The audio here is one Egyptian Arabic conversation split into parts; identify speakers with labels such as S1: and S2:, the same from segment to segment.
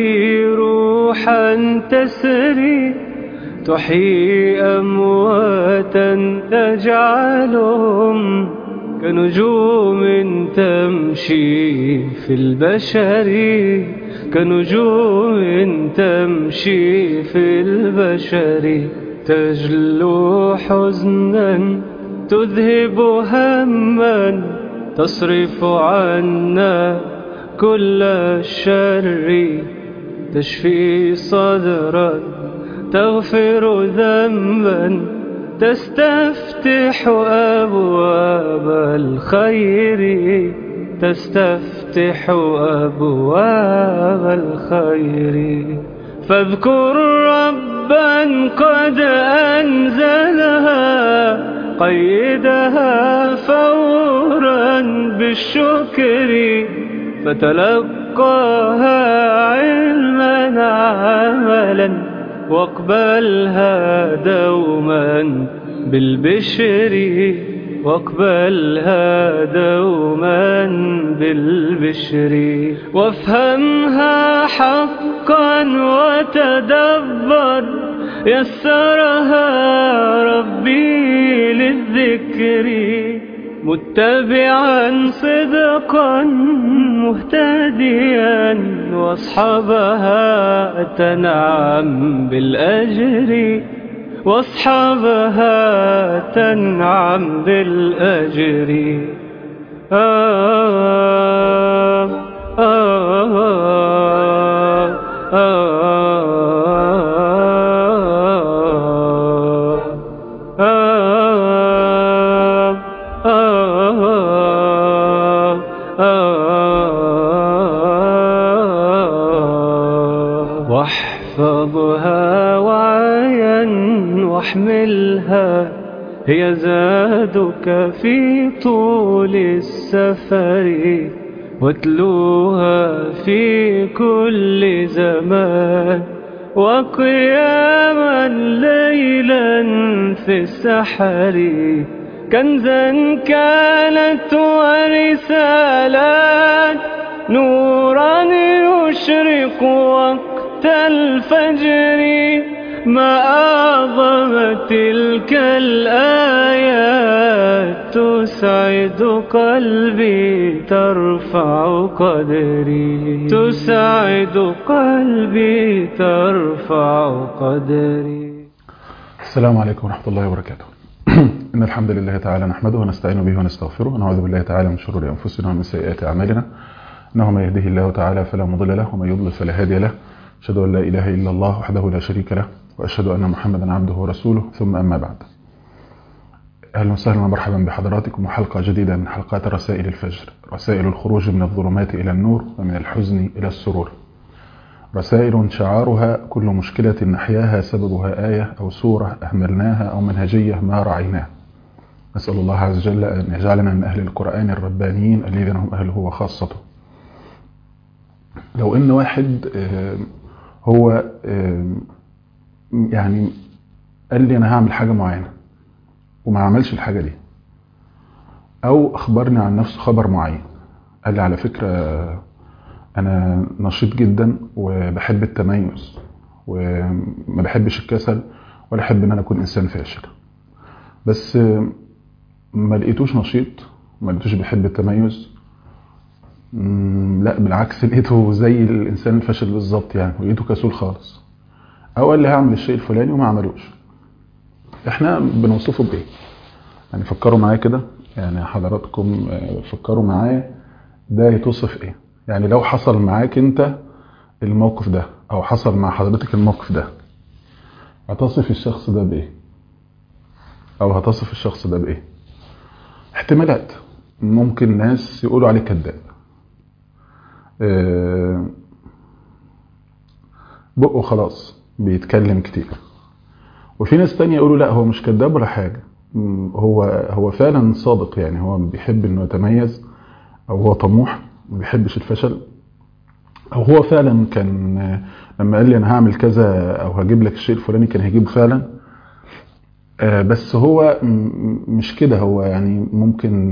S1: به روحا تسري تحيي أمواتا تجعلهم كنجوم تمشي في البشر كنجوم تمشي في البشر تجلو حزنا تذهب هما تصرف عنا كل الشر تشفي صدرا تغفر ذنبا تستفتح أبواب الخير تستفتح أبواب الخير فاذكر ربا قد أنزلها قيدها فورا بالشكر فتلقاها علما عملا واقبلها دوما بالبشر واقبلها دوما بالبشر وافهمها حقا وتدبر يسرها ربي للذكر متبعا صدقا مهتديا واصحابها تنعم بالأجر واصحابها تنعم بالأجر آه آه آه واحفظها وعيا واحملها هي زادك في طول السفر واتلوها في كل زمان وقياما ليلا في السحر كنزا كانت ورسالات نورا يشرق وقت الفجر ما أعظم تلك الآيات تسعد قلبي ترفع قدري تسعد قلبي ترفع قدري
S2: السلام عليكم ورحمة الله وبركاته إن الحمد لله تعالى نحمده ونستعين به ونستغفره ونعوذ بالله تعالى من شرور أنفسنا ومن سيئات أعمالنا إنه من يهده الله تعالى فلا مضل له ومن يضلل فلا هادي له أشهد أن لا إله إلا الله وحده لا شريك له وأشهد أن محمدا عبده ورسوله ثم أما بعد أهلا وسهلا ومرحبا بحضراتكم وحلقة جديدة من حلقات رسائل الفجر رسائل الخروج من الظلمات إلى النور ومن الحزن إلى السرور رسائل شعارها كل مشكلة نحياها سببها آية أو سورة أهملناها أو منهجية ما رعيناها نسأل الله عز وجل أن يجعلنا من أهل القرآن الربانيين الذين هم أهله وخاصته لو إن واحد هو يعني قال لي أنا هعمل حاجة معينة وما عملش الحاجة دي أو أخبرني عن نفسه خبر معين قال لي على فكرة أنا نشيط جدا وبحب التميز وما بحبش الكسل ولا أحب إن أنا أكون إنسان فاشل بس ما لقيتوش نشيط ما لقيتوش بيحب التميز لا بالعكس لقيته زي الإنسان الفاشل بالظبط يعني ولقيته كسول خالص أو قال لي هعمل الشيء الفلاني وما عملوش احنا بنوصفه بإيه يعني فكروا معايا كده يعني حضراتكم فكروا معايا ده يتوصف ايه يعني لو حصل معاك انت الموقف ده او حصل مع حضرتك الموقف ده هتصف الشخص ده بايه او هتصف الشخص ده بايه احتمالات ممكن ناس يقولوا عليه كذاب اه بقه خلاص بيتكلم كتير وفي ناس تانية يقولوا لا هو مش كذاب ولا حاجة هو هو فعلا صادق يعني هو بيحب انه يتميز او هو طموح ما بيحبش الفشل او هو فعلا كان لما قال لي انا هعمل كذا او هجيب لك الشيء الفلاني كان هيجيبه فعلا بس هو مش كده هو يعني ممكن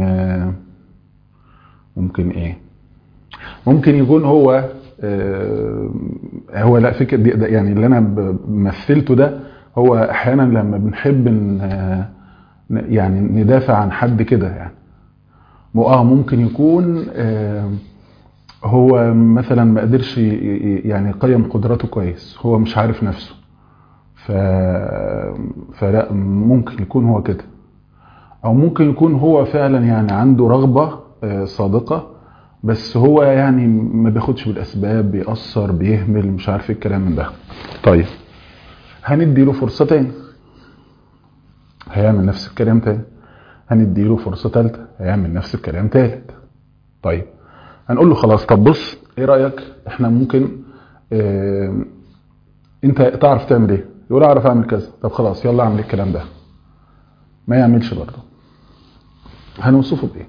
S2: ممكن ايه ممكن يكون هو هو لا فكر دي ده يعني اللي انا ب- مثلته ده هو احيانا لما بنحب ان آه، ن- يعني ندافع عن حد كده يعني مو- اه ممكن يكون آه، هو مثلا ما قدرش ي- ي- يعني يقيم قدراته كويس هو مش عارف نفسه ف... فلا ممكن يكون هو كده او ممكن يكون هو فعلا يعني عنده رغبة آه، صادقة بس هو يعني ما بياخدش بالاسباب بيأثر بيهمل مش عارف ايه الكلام من ده طيب هنديله فرصة تاني هيعمل نفس الكلام تاني هنديله فرصة تالتة هيعمل نفس الكلام تالت طيب هنقول له خلاص طب بص ايه رأيك احنا ممكن اه انت تعرف تعمل ايه يقول اعرف اعمل كذا طب خلاص يلا اعمل الكلام ده ما يعملش برضه هنوصفه بايه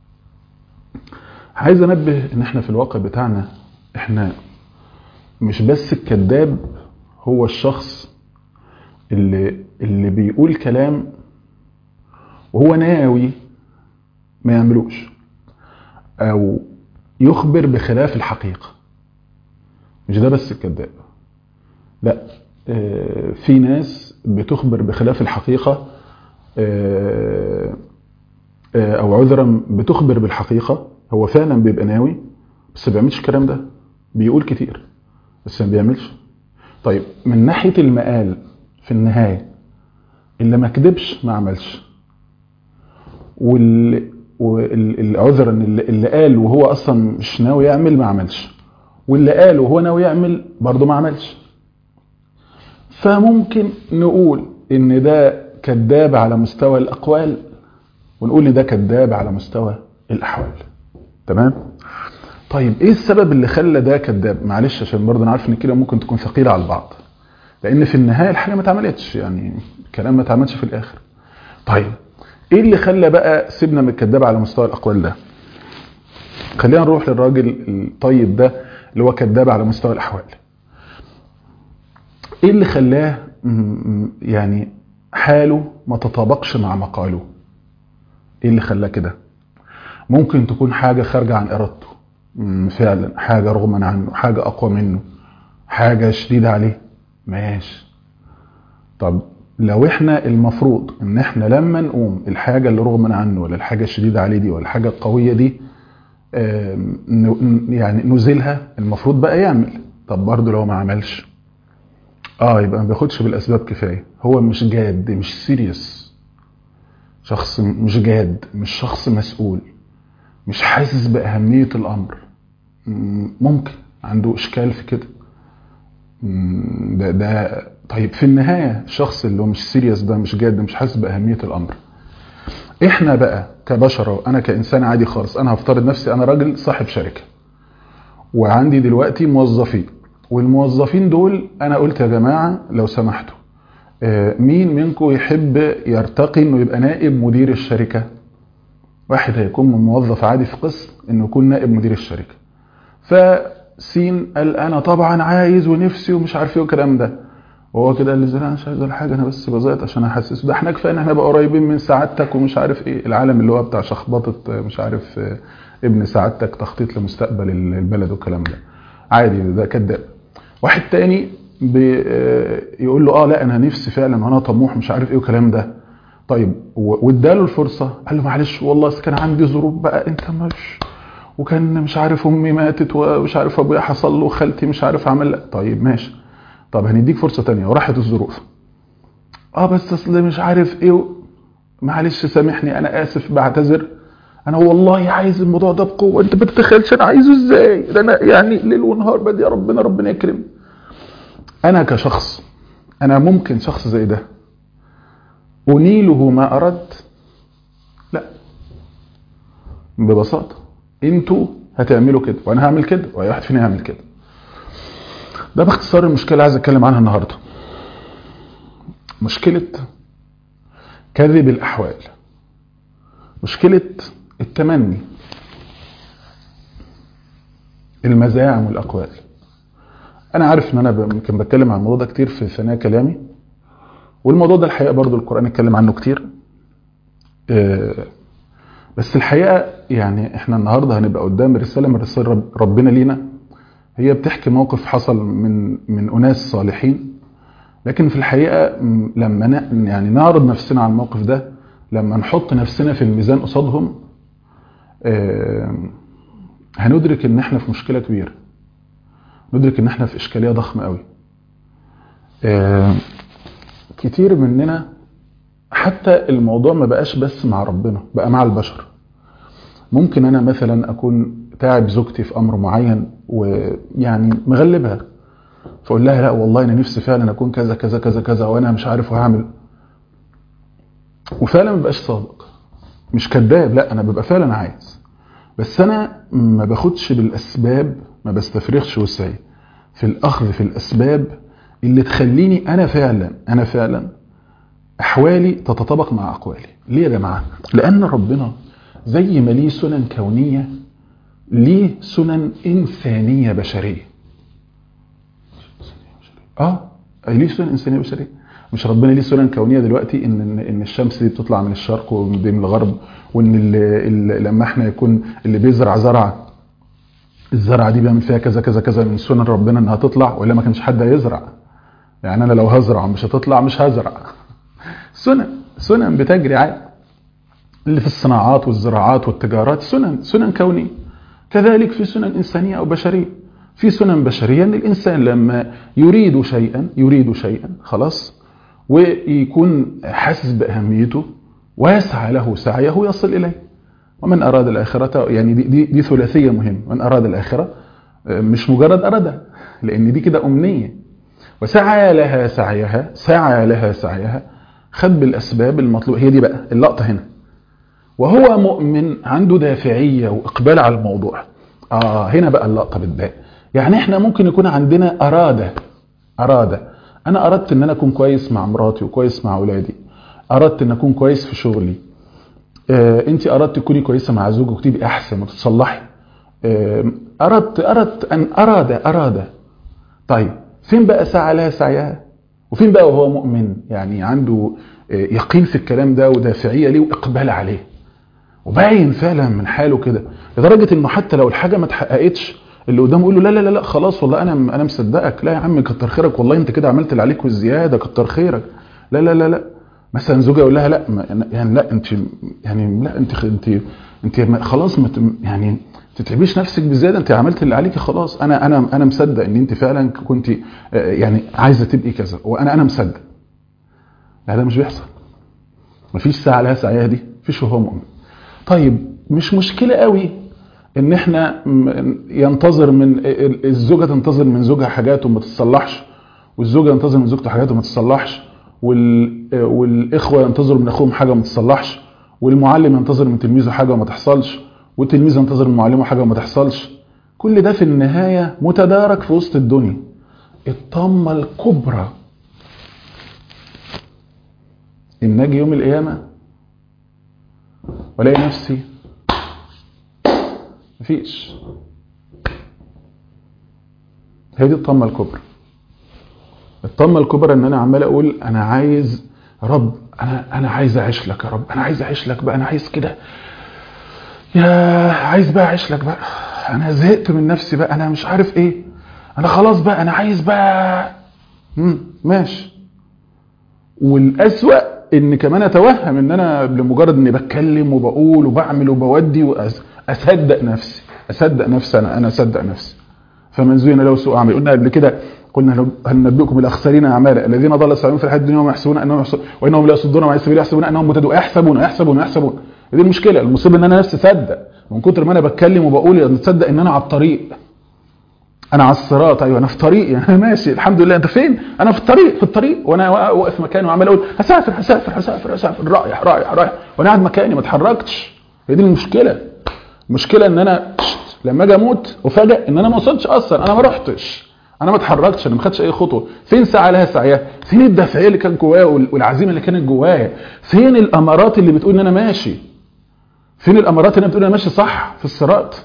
S2: عايز انبه ان احنا في الواقع بتاعنا احنا مش بس الكذاب هو الشخص اللي اللي بيقول كلام وهو ناوي ما يعملوش او يخبر بخلاف الحقيقة مش ده بس الكذاب لا آه، في ناس بتخبر بخلاف الحقيقة آه، آه، او عذرا بتخبر بالحقيقة هو فعلا بيبقى ناوي بس ما بيعملش الكلام ده بيقول كتير بس ما بيعملش طيب من ناحية المقال في النهاية اللي ما كدبش ما عملش واللي واللي عذرا اللي اللي قال وهو اصلا مش ناوي يعمل ما عملش واللي قال وهو ناوي يعمل برضه ما عملش فممكن نقول ان ده كذاب على مستوى الاقوال ونقول ان ده كذاب على مستوى الاحوال تمام طيب ايه السبب اللي خلى ده كذاب معلش عشان برضه انا عارف ان كده ممكن تكون ثقيله على البعض لان في النهايه الحاجه ما اتعملتش يعني الكلام ما اتعملش في الاخر طيب ايه اللي خلى بقى سيبنا من الكذاب على مستوى الاقوال ده خلينا نروح للراجل الطيب ده اللي هو كذاب على مستوى الاحوال ايه اللي خلاه م- م- يعني حاله ما تطابقش مع مقاله ايه اللي خلاه كده ممكن تكون حاجة خارجة عن ارادته م، فعلا حاجة رغما عنه حاجة اقوى منه حاجة شديدة عليه ماشي طب لو احنا المفروض ان احنا لما نقوم الحاجة اللي رغما عنه ولا الحاجة الشديدة عليه دي ولا الحاجة القوية دي آم، ن- يعني نزيلها المفروض بقى يعمل طب برضه لو ما عملش اه يبقى ما بياخدش بالاسباب كفايه هو مش جاد مش سيريس شخص مش جاد مش شخص مسؤول مش حاسس باهميه الامر م- ممكن عنده اشكال في كده م، ده ده طيب في النهايه الشخص اللي هو مش سيريس ده مش جاد ده مش حاسس باهميه الامر احنا بقى كبشر انا كانسان عادي خالص انا هفترض نفسي انا راجل صاحب شركه وعندي دلوقتي موظفين والموظفين دول انا قلت يا جماعه لو سمحتوا آه، مين منكم يحب يرتقي انه يبقى نائب مدير الشركه واحد هيكون من موظف عادي في قسم انه يكون نائب مدير الشركه فسين قال انا طبعا عايز ونفسي ومش عارف ايه والكلام ده وهو كده قال لي انا مش عايز ولا حاجه انا بس بزيط عشان احسسه ده احنا كفايه ان احنا نبقى قريبين من سعادتك ومش عارف ايه العالم اللي هو بتاع شخبطه مش عارف آه، ابن سعادتك تخطيط لمستقبل البلد والكلام ده عادي ده كذاب واحد تاني بي- آه، يقول له اه لا انا نفسي فعلا وانا طموح مش عارف ايه والكلام ده طيب و- واداله الفرصه قال له معلش والله أصل كان عندي ظروف بقى انت مش وكان مش عارف امي ماتت ومش عارف ابويا حصل له وخالتي مش عارف عمل لأ. طيب ماشي طب هنديك فرصه تانية وراحت الظروف اه بس اصل مش عارف ايه و... معلش سامحني انا اسف بعتذر انا والله عايز الموضوع ده بقوه انت ما تتخيلش انا عايزه ازاي ده انا يعني ليل ونهار بدي يا ربنا ربنا يكرم انا كشخص انا ممكن شخص زي ده انيله ما اردت لا ببساطه انتوا هتعملوا كده وانا هعمل كده واي واحد فينا هيعمل كده ده باختصار المشكله اللي عايز اتكلم عنها النهارده مشكله كذب الاحوال مشكله التمني المزاعم والاقوال انا عارف ان انا ب- يمكن بتكلم عن الموضوع ده كتير في ثنايا كلامي والموضوع ده الحقيقه برضو القران اتكلم عنه كتير آه، بس الحقيقه يعني احنا النهارده هنبقى قدام رساله من رسائل رب- ربنا لينا هي بتحكي موقف حصل من من اناس صالحين لكن في الحقيقه لما يعني نعرض نفسنا على الموقف ده لما نحط نفسنا في الميزان قصادهم هندرك ان احنا في مشكله كبيره ندرك ان احنا في اشكاليه ضخمه قوي كتير مننا حتى الموضوع ما بقاش بس مع ربنا بقى مع البشر ممكن انا مثلا اكون تعب زوجتي في امر معين ويعني مغلبها فاقول لها لا والله انا نفسي فعلا اكون كذا كذا كذا كذا وانا مش عارف وهعمل وفعلا ما بقاش صادق مش كذاب لا انا ببقى فعلا عايز بس انا ما باخدش بالاسباب ما بستفرغش وسعي في الاخذ في الاسباب اللي تخليني انا فعلا انا فعلا احوالي تتطابق مع اقوالي ليه يا جماعه لان ربنا زي ما ليه سنن كونيه ليه سنن انسانيه بشريه اه ليه سنن انسانيه بشريه مش ربنا ليه سنن كونيه دلوقتي ان ان الشمس دي بتطلع من الشرق ودي من الغرب وان اللي اللي لما احنا يكون اللي بيزرع زرعه الزرعه دي بيعمل فيها كذا كذا كذا من سنن ربنا انها تطلع ولا ما كانش حد هيزرع يعني انا لو هزرع مش هتطلع مش هزرع سنن سنن بتجري عادي اللي في الصناعات والزراعات والتجارات سنن سنن كونيه كذلك في سنن انسانيه او بشريه في سنن بشريه ان الانسان لما يريد شيئا يريد شيئا خلاص ويكون حاسس باهميته ويسعى له سعيه يصل اليه ومن اراد الاخره يعني دي, دي, دي ثلاثيه مهمه من اراد الاخره مش مجرد ارادها لان دي كده امنيه وسعى لها سعيها سعى لها سعيها خد بالاسباب المطلوبه هي دي بقى اللقطه هنا وهو مؤمن عنده دافعيه واقبال على الموضوع اه هنا بقى اللقطه بتبان يعني احنا ممكن يكون عندنا اراده اراده انا اردت ان انا اكون كويس مع مراتي وكويس مع اولادي اردت ان اكون كويس في شغلي آه انت اردت تكوني كويسه مع زوجك وتبقي احسن وتتصلحي آه اردت اردت ان اراد اراد طيب فين بقى سعى لها سعيها وفين بقى وهو مؤمن يعني عنده آه يقين في الكلام ده ودافعيه ليه واقبال عليه وباين فعلا من حاله كده لدرجه انه حتى لو الحاجه ما اتحققتش اللي قدامه يقول له لا لا لا خلاص والله انا انا مصدقك لا يا عم كتر خيرك والله انت كده عملت اللي عليك والزياده كتر خيرك لا لا لا لا مثلا زوجها يقول لها لا يعني لا انت يعني لا انت انت انت خلاص ما يعني تتعبيش نفسك بزياده انت عملت اللي عليكي خلاص انا انا انا مصدق ان انت فعلا كنت يعني عايزه تبقي كذا وانا انا مصدق لا ده مش بيحصل مفيش ساعه لها سعيها دي مفيش وهو مؤمن طيب مش مشكله قوي ان احنا ينتظر من الزوجه تنتظر من زوجها حاجات وما تتصلحش والزوجه ينتظر من زوجته حاجات وما تتصلحش والاخوه ينتظروا من اخوهم حاجه وما تتصلحش والمعلم ينتظر من تلميذه حاجه وما تحصلش والتلميذ ينتظر من معلمه حاجه وما تحصلش كل ده في النهايه متدارك في وسط الدنيا الطامه الكبرى ان اجي يوم القيامه والاقي نفسي مفيش هي دي الطامه الكبرى الطامه الكبرى ان انا عمال اقول انا عايز رب انا انا عايز اعيش لك يا رب انا عايز اعيش لك بقى انا عايز كده يا عايز بقى اعيش لك بقى انا زهقت من نفسي بقى انا مش عارف ايه انا خلاص بقى انا عايز بقى امم ماشي والاسوأ ان كمان اتوهم ان انا لمجرد اني بتكلم وبقول وبعمل وبودي واصدق نفسي اصدق نفسي انا انا اصدق نفسي فمن زين له سوء اعمال قلنا قبل كده قلنا هل ننبئكم بالاخسرين اعمالا الذين ضل سعيهم في الحياه الدنيا وهم يحسبون انهم يحسبون وانهم لا يصدون عن السبيل يحسبون انهم مهتدون يحسبون يحسبون يحسبون دي المشكله المصيبه ان انا نفسي اصدق من كتر ما انا بتكلم وبقول تصدق ان انا على الطريق انا على الصراط ايوه انا في طريق يعني ماشي الحمد لله انت فين انا في الطريق في الطريق وانا واقف مكاني وعمال اقول هسافر هسافر هسافر هسافر رايح رايح رايح وانا قاعد مكاني ما اتحركتش هي دي المشكله المشكله ان انا لما اجي اموت افاجئ ان انا ما وصلتش اصلا انا ما رحتش انا ما اتحركتش انا ما خدتش اي خطوه فين سعى لها سعيها فين الدافعيه اللي كانت جوايا والعزيمه اللي كانت جوايا فين الامارات اللي بتقول ان انا ماشي فين الامارات اللي بتقول انا ماشي صح في الصراط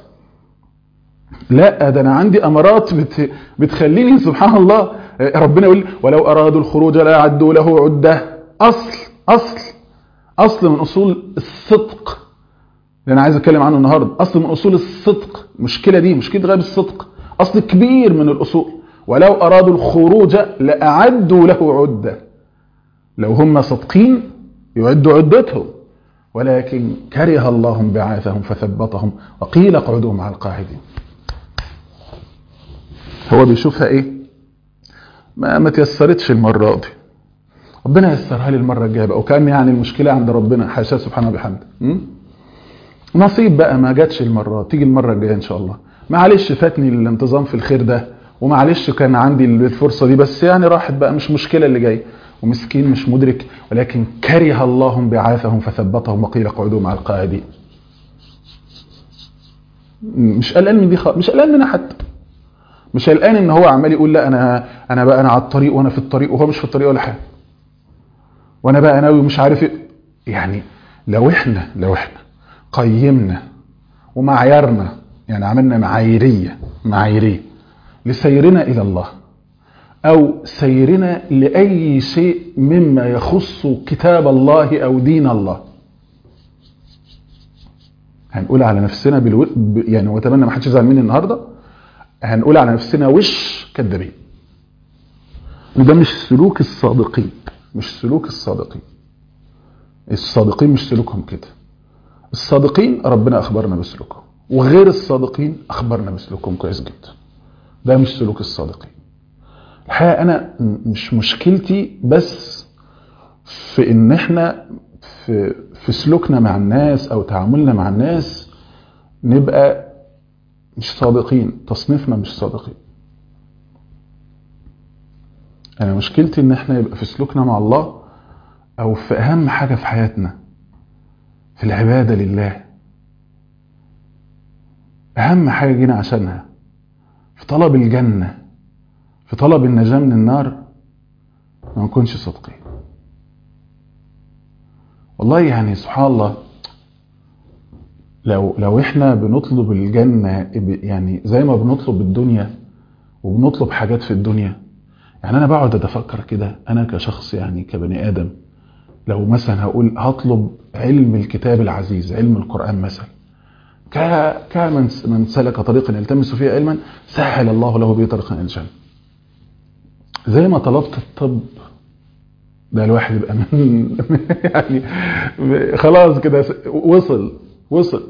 S2: لا ده انا عندي امارات بت... بتخليني سبحان الله ربنا يقول ولو ارادوا الخروج لا عدوا له عده اصل اصل اصل من اصول الصدق اللي انا عايز اتكلم عنه النهارده اصل من اصول الصدق المشكله دي مشكله غياب الصدق اصل كبير من الاصول ولو ارادوا الخروج لاعدوا له عده لو هم صادقين يعدوا عدتهم ولكن كره الله انبعاثهم فثبطهم وقيل اقعدوا مع القاعدين هو بيشوفها ايه ما ما تيسرتش المره دي ربنا ييسرها لي المره الجايه بقى وكان يعني المشكله عند ربنا حاشاه سبحانه وبحمده م? نصيب بقى ما جاتش المره تيجي المره الجايه ان شاء الله معلش فاتني الانتظام في الخير ده ومعلش كان عندي الفرصه دي بس يعني راحت بقى مش مشكله اللي جاي ومسكين مش مدرك ولكن كره الله انبعاثهم فثبتهم وقيل اقعدوا مع القاعدين مش قلقان من دي خالص مش قلقان منها حتى مش قلقان ان هو عمال يقول لا انا انا بقى انا على الطريق وانا في الطريق وهو مش في الطريق ولا حاجه وانا بقى ناوي مش عارف ايه يعني لو احنا لو احنا قيمنا ومعيرنا يعني عملنا معاييريه معاييريه لسيرنا الى الله او سيرنا لاي شيء مما يخص كتاب الله او دين الله هنقول على نفسنا بالو... يعني واتمنى ما حدش يزعل مني النهارده هنقول على نفسنا وش كذابين وده مش سلوك الصادقين مش سلوك الصادقين الصادقين مش سلوكهم كده الصادقين ربنا اخبرنا بسلوكهم وغير الصادقين اخبرنا بسلوكهم كويس جدا ده مش سلوك الصادقين الحقيقه انا مش مشكلتي بس في ان احنا في في سلوكنا مع الناس او تعاملنا مع الناس نبقى مش صادقين تصنيفنا مش صادقين انا مشكلتي ان احنا يبقى في سلوكنا مع الله او في اهم حاجه في حياتنا في العباده لله اهم حاجه جينا عشانها في طلب الجنه في طلب النجاه من النار ما نكونش صادقين والله يعني سبحان الله لو لو احنا بنطلب الجنه يعني زي ما بنطلب الدنيا وبنطلب حاجات في الدنيا يعني انا بقعد اتفكر كده انا كشخص يعني كبني ادم لو مثلا هقول هطلب علم الكتاب العزيز علم القران مثلا كمن من سلك طريقا يلتمس فيه علما سهل الله له به طريقا الى الجنه زي ما طلبت الطب ده الواحد يبقى من يعني خلاص كده وصل وصل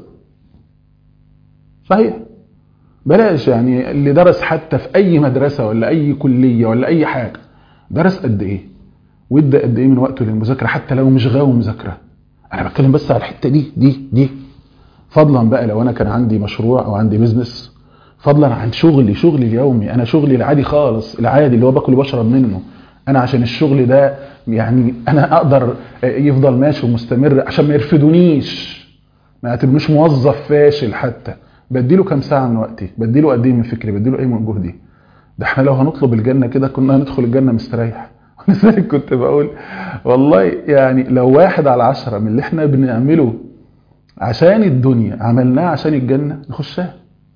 S2: صحيح بلاش يعني اللي درس حتى في اي مدرسه ولا اي كليه ولا اي حاجه درس قد ايه وادى قد ايه من وقته للمذاكره حتى لو مش غاوي مذاكره انا بتكلم بس على الحته دي دي دي فضلا بقى لو انا كان عندي مشروع او عندي بيزنس فضلا عن شغلي شغلي اليومي انا شغلي العادي خالص العادي اللي هو باكل وبشرب منه انا عشان الشغل ده يعني انا اقدر يفضل ماشي ومستمر عشان ما يرفدونيش ما اعتبرنيش موظف فاشل حتى بديله كام ساعه من وقتي بديله قد ايه من فكري بديله ايه من جهدي ده احنا لو هنطلب الجنه كده كنا هندخل الجنه مستريح ولذلك كنت بقول والله يعني لو واحد على عشرة من اللي احنا بنعمله عشان الدنيا عملناه عشان الجنه نخشها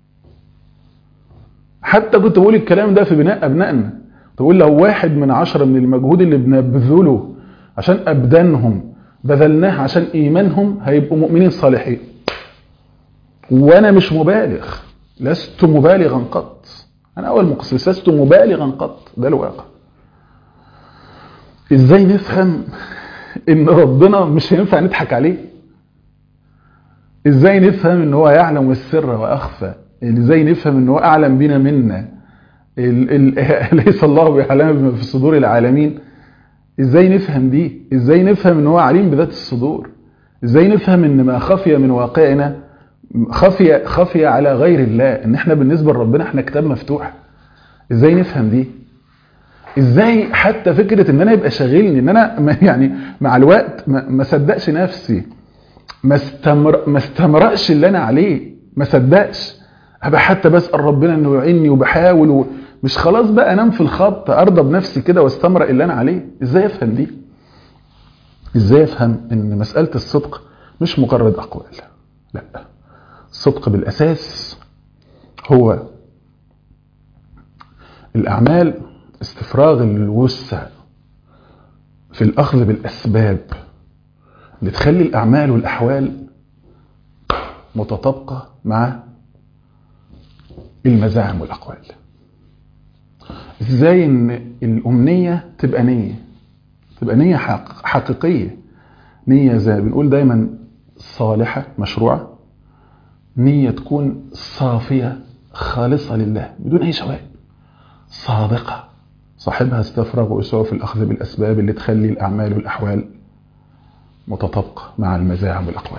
S2: حتى كنت بقول الكلام ده في بناء ابنائنا تقول لو واحد من عشرة من المجهود اللي بنبذله عشان ابدانهم بذلناه عشان ايمانهم هيبقوا مؤمنين صالحين وانا مش مبالغ لست مبالغا قط انا اول مقصص لست مبالغا قط ده الواقع ازاي نفهم ان ربنا مش هينفع نضحك عليه ازاي نفهم ان هو يعلم السر واخفى ازاي نفهم ان هو اعلم بنا منا ال ال ليس الله بيعلم بما في صدور العالمين ازاي نفهم دي ازاي نفهم ان هو عليم بذات الصدور ازاي نفهم ان ما خفي من واقعنا خفي خفي على غير الله ان احنا بالنسبه لربنا احنا كتاب مفتوح ازاي نفهم دي ازاي حتى فكره ان انا يبقى شاغلني ان انا يعني مع الوقت ما صدقش نفسي ما استمر ما استمرقش اللي انا عليه ما صدقش ابقى حتى بسال ربنا انه يعيني وبحاول و... مش خلاص بقى انام في الخط ارضى بنفسي كده واستمرق اللي انا عليه ازاي افهم دي ازاي افهم ان مساله الصدق مش مجرد اقوال لا الصدق بالاساس هو الاعمال استفراغ الوسع في الاخذ بالاسباب اللي تخلي الاعمال والاحوال متطابقه مع المزاعم والأقوال ازاي ان الأمنية تبقى نية تبقى نية حق حقيقية نية زي بنقول دايما صالحة مشروعة نية تكون صافية خالصة لله بدون أي شوائب صادقة صاحبها استفرغ ويسعى في الأخذ بالأسباب اللي تخلي الأعمال والأحوال متطابقة مع المزاعم والأقوال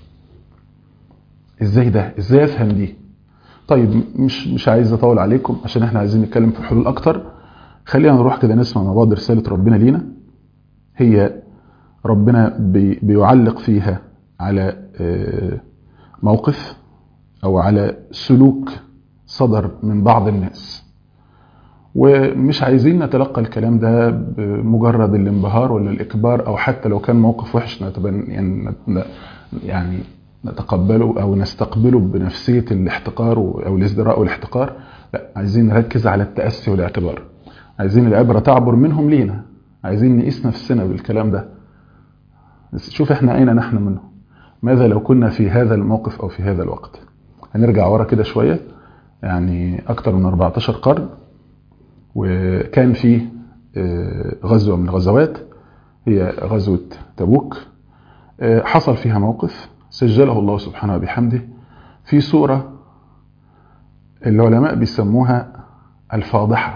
S2: إزاي ده؟ إزاي أفهم دي؟ طيب مش مش عايز أطول عليكم عشان إحنا عايزين نتكلم في الحلول أكتر خلينا نروح كده نسمع مع بعض رسالة ربنا لينا هي ربنا بي بيعلق فيها على موقف أو على سلوك صدر من بعض الناس ومش عايزين نتلقى الكلام ده بمجرد الانبهار ولا الإكبار أو حتى لو كان موقف وحش نتبن يعني, يعني نتقبله أو نستقبله بنفسية الاحتقار أو الازدراء والاحتقار لا عايزين نركز على التأسي والاعتبار عايزين العبرة تعبر منهم لينا عايزين نقيس نفسنا بالكلام ده شوف احنا أين نحن منه ماذا لو كنا في هذا الموقف أو في هذا الوقت هنرجع ورا كده شوية يعني أكتر من 14 قرن وكان في غزوة من الغزوات هي غزوة تبوك حصل فيها موقف سجله الله سبحانه وبحمده في سورة العلماء بيسموها الفاضحة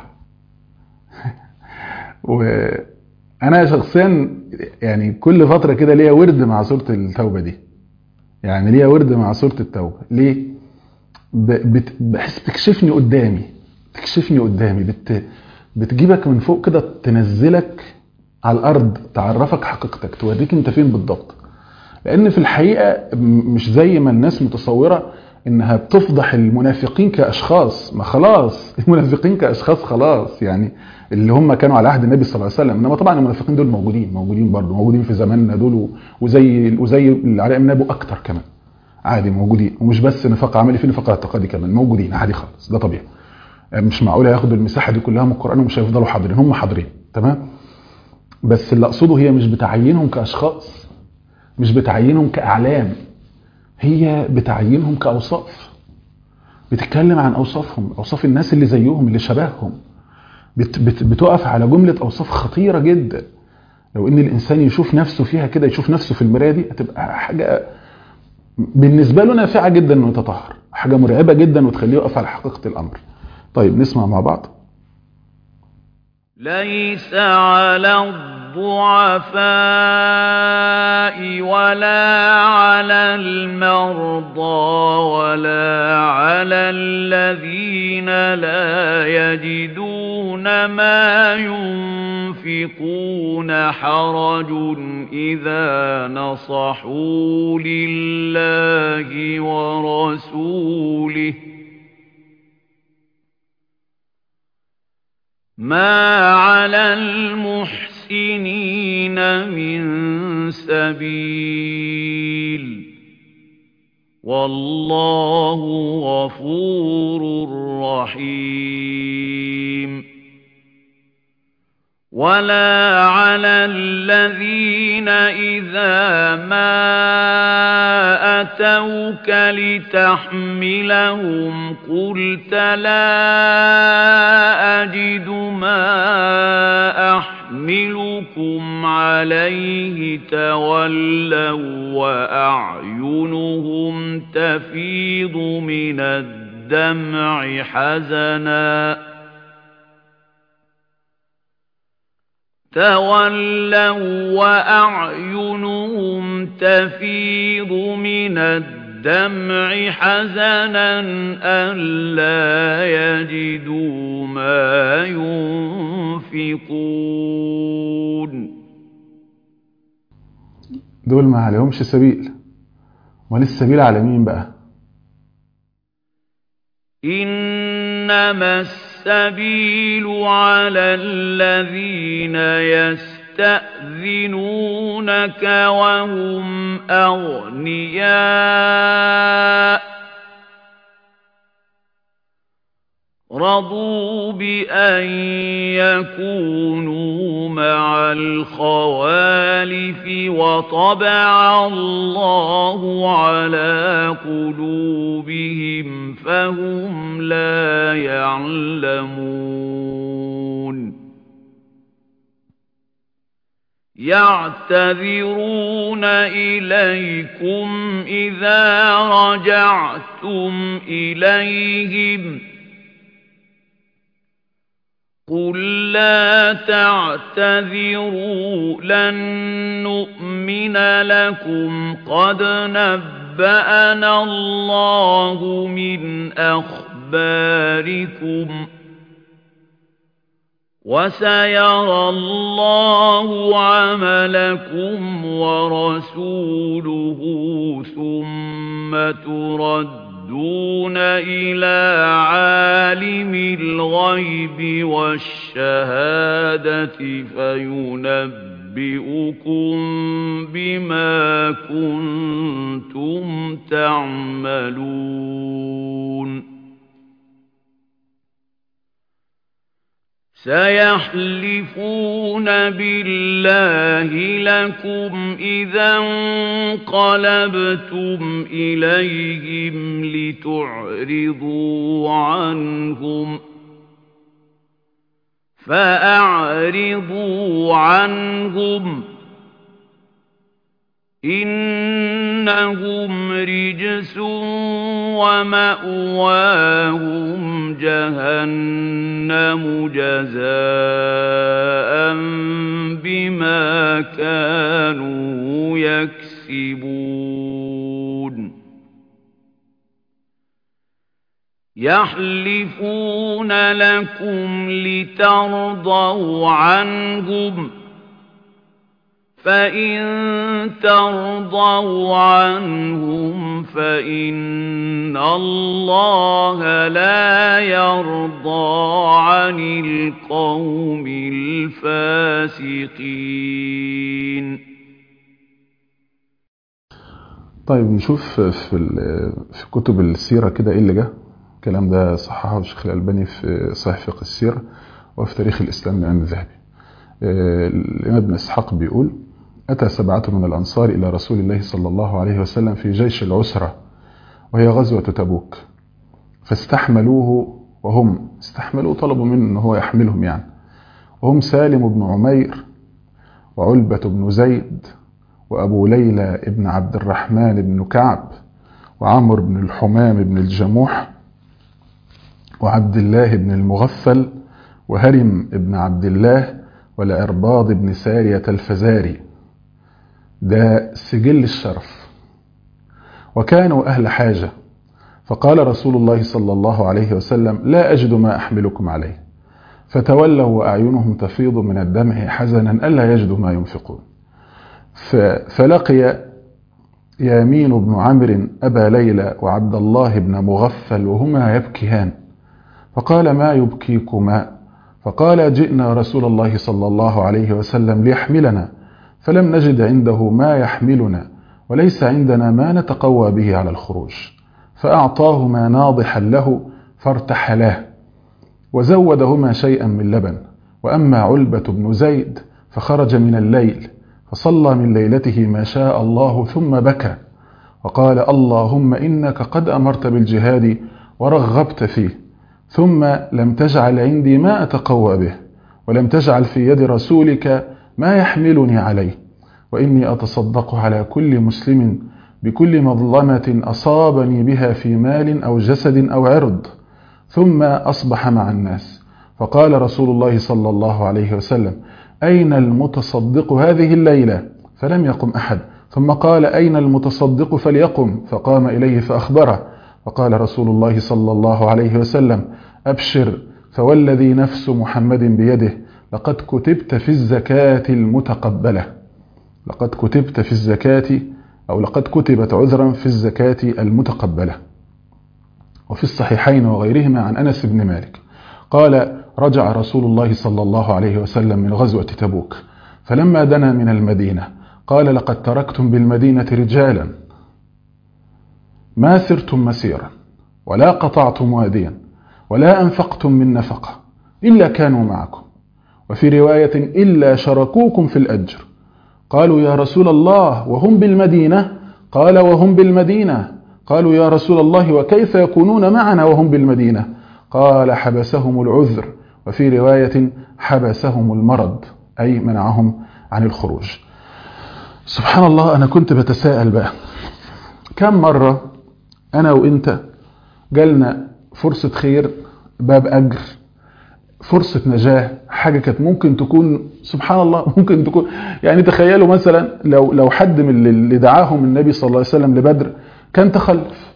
S2: وأنا شخصيا يعني كل فترة كده ليا ورد مع سورة التوبة دي يعني ليا ورد مع سورة التوبة ليه؟ بحس بتكشفني قدامي تكشفني قدامي بت بتجيبك من فوق كده تنزلك على الارض تعرفك حقيقتك توريك انت فين بالضبط لان في الحقيقه مش زي ما الناس متصوره انها بتفضح المنافقين كاشخاص ما خلاص المنافقين كاشخاص خلاص يعني اللي هم كانوا على عهد النبي صلى الله عليه وسلم انما طبعا المنافقين دول موجودين موجودين برضه موجودين في زماننا دول وزي وزي اللي على النبي اكتر كمان عادي موجودين ومش بس نفاق عملي في نفاق اعتقادي كمان موجودين عادي خالص ده طبيعي مش معقول ياخدوا المساحه دي كلها من القران ومش هيفضلوا حاضرين هم حاضرين تمام بس اللي اقصده هي مش بتعينهم كاشخاص مش بتعينهم كاعلام هي بتعينهم كاوصاف بتتكلم عن اوصافهم اوصاف الناس اللي زيهم اللي شبههم بت بت بتقف على جمله اوصاف خطيره جدا لو ان الانسان يشوف نفسه فيها كده يشوف نفسه في المرايه دي هتبقى حاجه بالنسبه له نافعه جدا انه يتطهر حاجه مرعبه جدا وتخليه يقف على حقيقه الامر طيب نسمع مع بعض
S3: ليس على الضعفاء ولا على المرضى ولا على الذين لا يجدون ما ينفقون حرج إذا نصحوا لله ورسوله ما على المحسنين من سبيل والله غفور رحيم ولا على الذين إذا ما أتوك لتحملهم قلت لا أجد ما أحملكم عليه تولوا وأعينهم تفيض من الدمع حزناً تولوا وأعينهم تفيض من الدمع حزنا ألا يجدوا ما ينفقون
S2: دول ما عليهمش سبيل امال السبيل على مين بقى
S3: إنما السبيل على الذين يستأذنونك وهم أغنياء رضوا بأن يكونوا مع الخوالف وطبع الله على قلوبهم فهم لا يعلمون يعتذرون إليكم إذا رجعتم إليهم قل لا تعتذروا لن نؤمن لكم قد نبأنا الله من أخباركم وسيرى الله عملكم ورسوله ثم تردون إلى عالم الغيب والشهادة فينبئكم بما كنتم تعملون سيحلفون بالله لكم إذا انقلبتم إليهم لتعرضوا عنهم فأعرضوا عنهم إنهم رجس ومأواهم جهنم جزاء بما كانوا يكسبون يحلفون لكم لترضوا عنهم فإن ترضوا عنهم فإن الله لا يرضى عن القوم الفاسقين
S2: طيب نشوف في في كتب السيرة كده ايه اللي جه الكلام ده صححه الشيخ الألباني في صحيح فقه السيرة وفي تاريخ الإسلام للإمام الذهبي الإمام ابن إسحاق بيقول أتى سبعة من الأنصار إلى رسول الله صلى الله عليه وسلم في جيش العسرة وهي غزوة تبوك فاستحملوه وهم استحملوه طلبوا منه أنه هو يحملهم يعني وهم سالم بن عمير وعلبة بن زيد وأبو ليلى بن عبد الرحمن بن كعب وعمر بن الحمام بن الجموح وعبد الله بن المغفل وهرم بن عبد الله والعرباض بن سارية الفزاري ده سجل الشرف وكانوا أهل حاجة فقال رسول الله صلى الله عليه وسلم لا أجد ما أحملكم عليه فتولوا وأعينهم تفيض من الدمع حزنا ألا يجدوا ما ينفقون فلقي يامين بن عمرو أبا ليلى وعبد الله بن مغفل وهما يبكيان فقال ما يبكيكما فقال جئنا رسول الله صلى الله عليه وسلم ليحملنا فلم نجد عنده ما يحملنا وليس عندنا ما نتقوى به على الخروج فأعطاهما ناضحا له فارتحلاه وزودهما شيئا من لبن وأما علبة بن زيد فخرج من الليل فصلى من ليلته ما شاء الله ثم بكى وقال اللهم إنك قد أمرت بالجهاد ورغبت فيه ثم لم تجعل عندي ما أتقوى به ولم تجعل في يد رسولك ما يحملني عليه وإني أتصدق على كل مسلم بكل مظلمة أصابني بها في مال أو جسد أو عرض ثم أصبح مع الناس فقال رسول الله صلى الله عليه وسلم أين المتصدق هذه الليلة فلم يقم أحد ثم قال أين المتصدق فليقم فقام إليه فأخبره فقال رسول الله صلى الله عليه وسلم أبشر فوالذي نفس محمد بيده لقد كتبت في الزكاة المتقبلة لقد كتبت في الزكاة أو لقد كتبت عذرا في الزكاة المتقبلة وفي الصحيحين وغيرهما عن أنس بن مالك قال رجع رسول الله صلى الله عليه وسلم من غزوة تبوك فلما دنا من المدينة قال لقد تركتم بالمدينة رجالا ما سرتم مسيرا ولا قطعتم واديا ولا أنفقتم من نفقة إلا كانوا معكم وفي رواية إلا شركوكم في الأجر قالوا يا رسول الله وهم بالمدينة قال وهم بالمدينة قالوا يا رسول الله وكيف يكونون معنا وهم بالمدينة قال حبسهم العذر وفي رواية حبسهم المرض أي منعهم عن الخروج سبحان الله أنا كنت بتساءل بقى كم مرة أنا وإنت جالنا فرصة خير باب أجر فرصة نجاة حاجة كانت ممكن تكون سبحان الله ممكن تكون يعني تخيلوا مثلا لو لو حد من اللي دعاهم النبي صلى الله عليه وسلم لبدر كان تخلف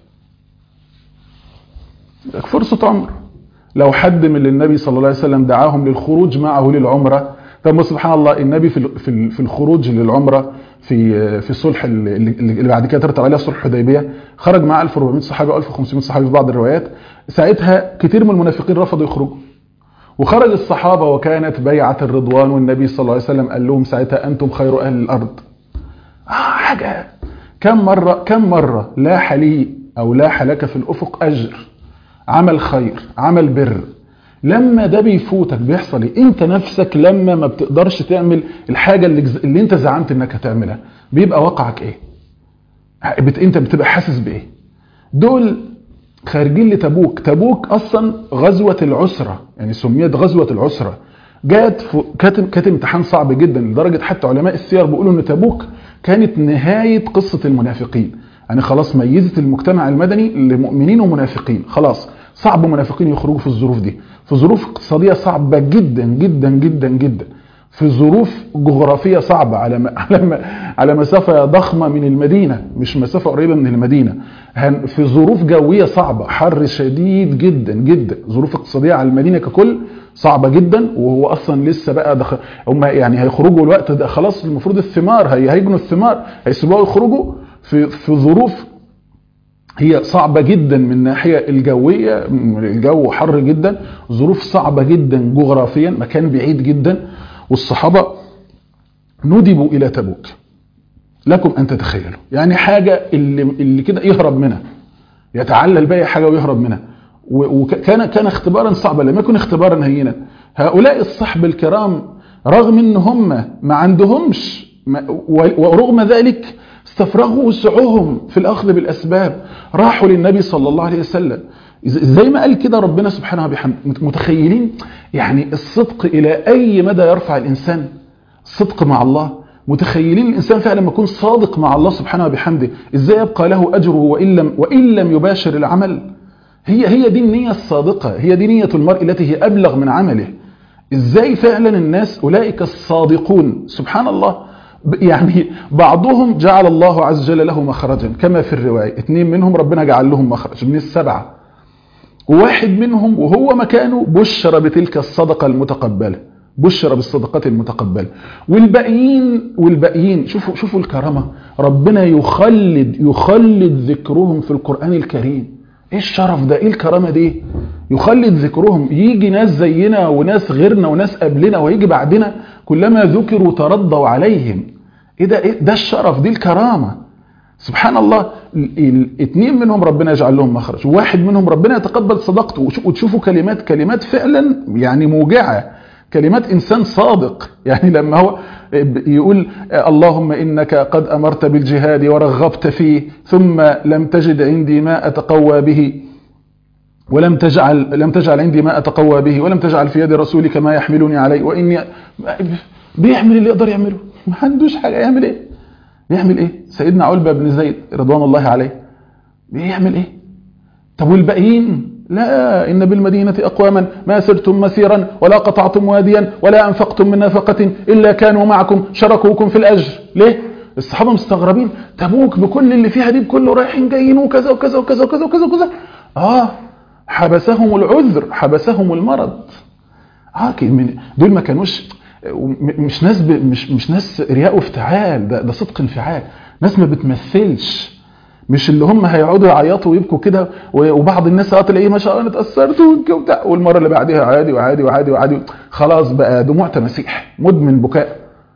S2: فرصة عمر لو حد من اللي النبي صلى الله عليه وسلم دعاهم للخروج معه للعمرة طب سبحان الله النبي في في في الخروج للعمرة في في الصلح اللي, اللي بعد كده ترتب عليها صلح الحديبيه خرج معاه 1400 صحابي و1500 صحابي في بعض الروايات ساعتها كتير من المنافقين رفضوا يخرجوا وخرج الصحابة وكانت بيعة الرضوان والنبي صلى الله عليه وسلم قال لهم ساعتها أنتم خير أهل الأرض آه حاجة كم مرة كم مرة لاح لي أو لاح لك في الأفق أجر عمل خير عمل بر لما ده بيفوتك بيحصل ايه انت نفسك لما ما بتقدرش تعمل الحاجة اللي, اللي انت زعمت انك هتعملها بيبقى واقعك ايه بت... انت بتبقى حاسس بايه دول خارجين لتبوك تبوك اصلا غزوة العسرة يعني سميت غزوة العسرة جات ف... كانت كانت امتحان صعب جدا لدرجة حتى علماء السير بيقولوا ان تبوك كانت نهاية قصة المنافقين يعني خلاص ميزت المجتمع المدني لمؤمنين ومنافقين خلاص صعب منافقين يخرجوا في الظروف دي في ظروف اقتصادية صعبة جدا جدا جدا جدا في ظروف جغرافية صعبة على على على مسافة ضخمة من المدينة مش مسافة قريبة من المدينة في ظروف جوية صعبة حر شديد جدا جدا ظروف اقتصادية على المدينة ككل صعبة جدا وهو اصلا لسه بقى دخل هم يعني هيخرجوا الوقت ده خلاص المفروض الثمار هي هيجنوا الثمار هيسيبوها يخرجوا في في ظروف هي صعبة جدا من الناحية الجوية الجو حر جدا ظروف صعبة جدا جغرافيا مكان بعيد جدا والصحابة ندبوا إلى تبوك لكم أن تتخيلوا يعني حاجة اللي, اللي كده يهرب منها يتعلل بأي حاجة ويهرب منها وكان كان اختبارا صعبا لم يكن اختبارا هينا هؤلاء الصحب الكرام رغم ان هم ما عندهمش ورغم ذلك استفرغوا وسعهم في الأخذ بالأسباب راحوا للنبي صلى الله عليه وسلم زي ما قال كده ربنا سبحانه وبحمده متخيلين يعني الصدق إلى أي مدى يرفع الإنسان الصدق مع الله متخيلين الإنسان فعلا لما يكون صادق مع الله سبحانه وبحمده إزاي يبقى له أجره وإن لم, وإن لم يباشر العمل هي هي دي النية الصادقة هي دي نية المرء التي هي أبلغ من عمله إزاي فعلا الناس أولئك الصادقون سبحان الله يعني بعضهم جعل الله عز وجل له مخرجا كما في الرواية اثنين منهم ربنا جعل لهم مخرج من السبعة وواحد منهم وهو مكانه بشر بتلك الصدقة المتقبلة بشر بالصدقات المتقبلة والباقيين والباقيين شوفوا شوفوا الكرامة ربنا يخلد يخلد ذكرهم في القرآن الكريم ايه الشرف ده ايه الكرامة دي يخلد ذكرهم يجي ناس زينا وناس غيرنا وناس قبلنا ويجي بعدنا كلما ذكروا ترضوا عليهم ايه ده إيه ده الشرف دي الكرامة سبحان الله الاثنين منهم ربنا يجعل لهم مخرج وواحد منهم ربنا يتقبل صدقته وتشوفوا كلمات كلمات فعلا يعني موجعة كلمات إنسان صادق يعني لما هو يقول اللهم إنك قد أمرت بالجهاد ورغبت فيه ثم لم تجد عندي ما أتقوى به ولم تجعل لم تجعل عندي ما أتقوى به ولم تجعل في يد رسولك ما يحملني عليه وإني بيعمل اللي يقدر يعمله ما عندوش حاجة يعمل إيه يعمل إيه سيدنا علبة بن زيد رضوان الله عليه بيعمل إيه طب والباقيين لا إن بالمدينة أقواما ما سرتم مسيرا ولا قطعتم واديا ولا أنفقتم من نفقة إلا كانوا معكم شركوكم في الأجر ليه؟ الصحابة مستغربين تبوك بكل اللي فيها دي بكله رايحين جايين وكذا وكذا وكذا وكذا وكذا وكذا آه حبسهم العذر حبسهم المرض آه دول ما كانوش مش ناس ب... مش مش ناس رياء وافتعال ده, ده صدق انفعال ناس ما بتمثلش مش اللي هم هيقعدوا يعيطوا ويبكوا كده وبعض الناس اه تلاقيه ما شاء الله انا اتاثرت وبتاع والمره اللي بعديها عادي وعادي وعادي وعادي خلاص بقى دموع تماسيح مدمن بكاء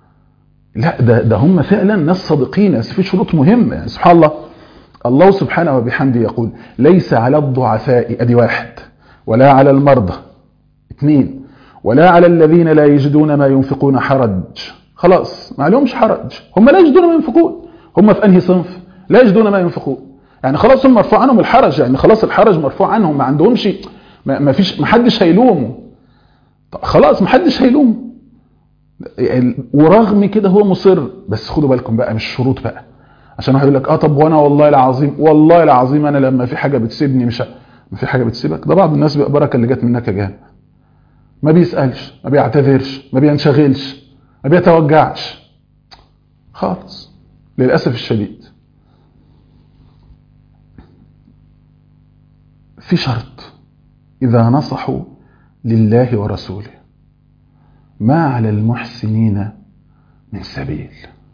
S2: لا ده ده هم فعلا ناس صادقين بس في شروط مهمه يعني سبحان الله الله سبحانه وبحمده يقول ليس على الضعفاء ادي واحد ولا على المرضى اثنين ولا على الذين لا يجدون ما ينفقون حرج خلاص ما عليهمش حرج هم لا يجدون ما ينفقون هم في انهي صنف لا يجدون ما ينفقون يعني خلاص هم مرفوع عنهم الحرج يعني خلاص الحرج مرفوع عنهم ما عندهمش ما ما فيش ما حدش هيلومه طب خلاص ما حدش هيلومه يعني ورغم كده هو مصر بس خدوا بالكم بقى من الشروط بقى عشان واحد يقول لك اه طب وانا والله العظيم والله العظيم انا لما في حاجه بتسيبني مش ه- ما في حاجه بتسيبك ده بعض الناس بيبقى بركه اللي جت منك جامد ما بيسالش ما بيعتذرش ما بينشغلش ما بيتوجعش خالص للاسف الشديد في شرط اذا نصحوا لله ورسوله ما على المحسنين من سبيل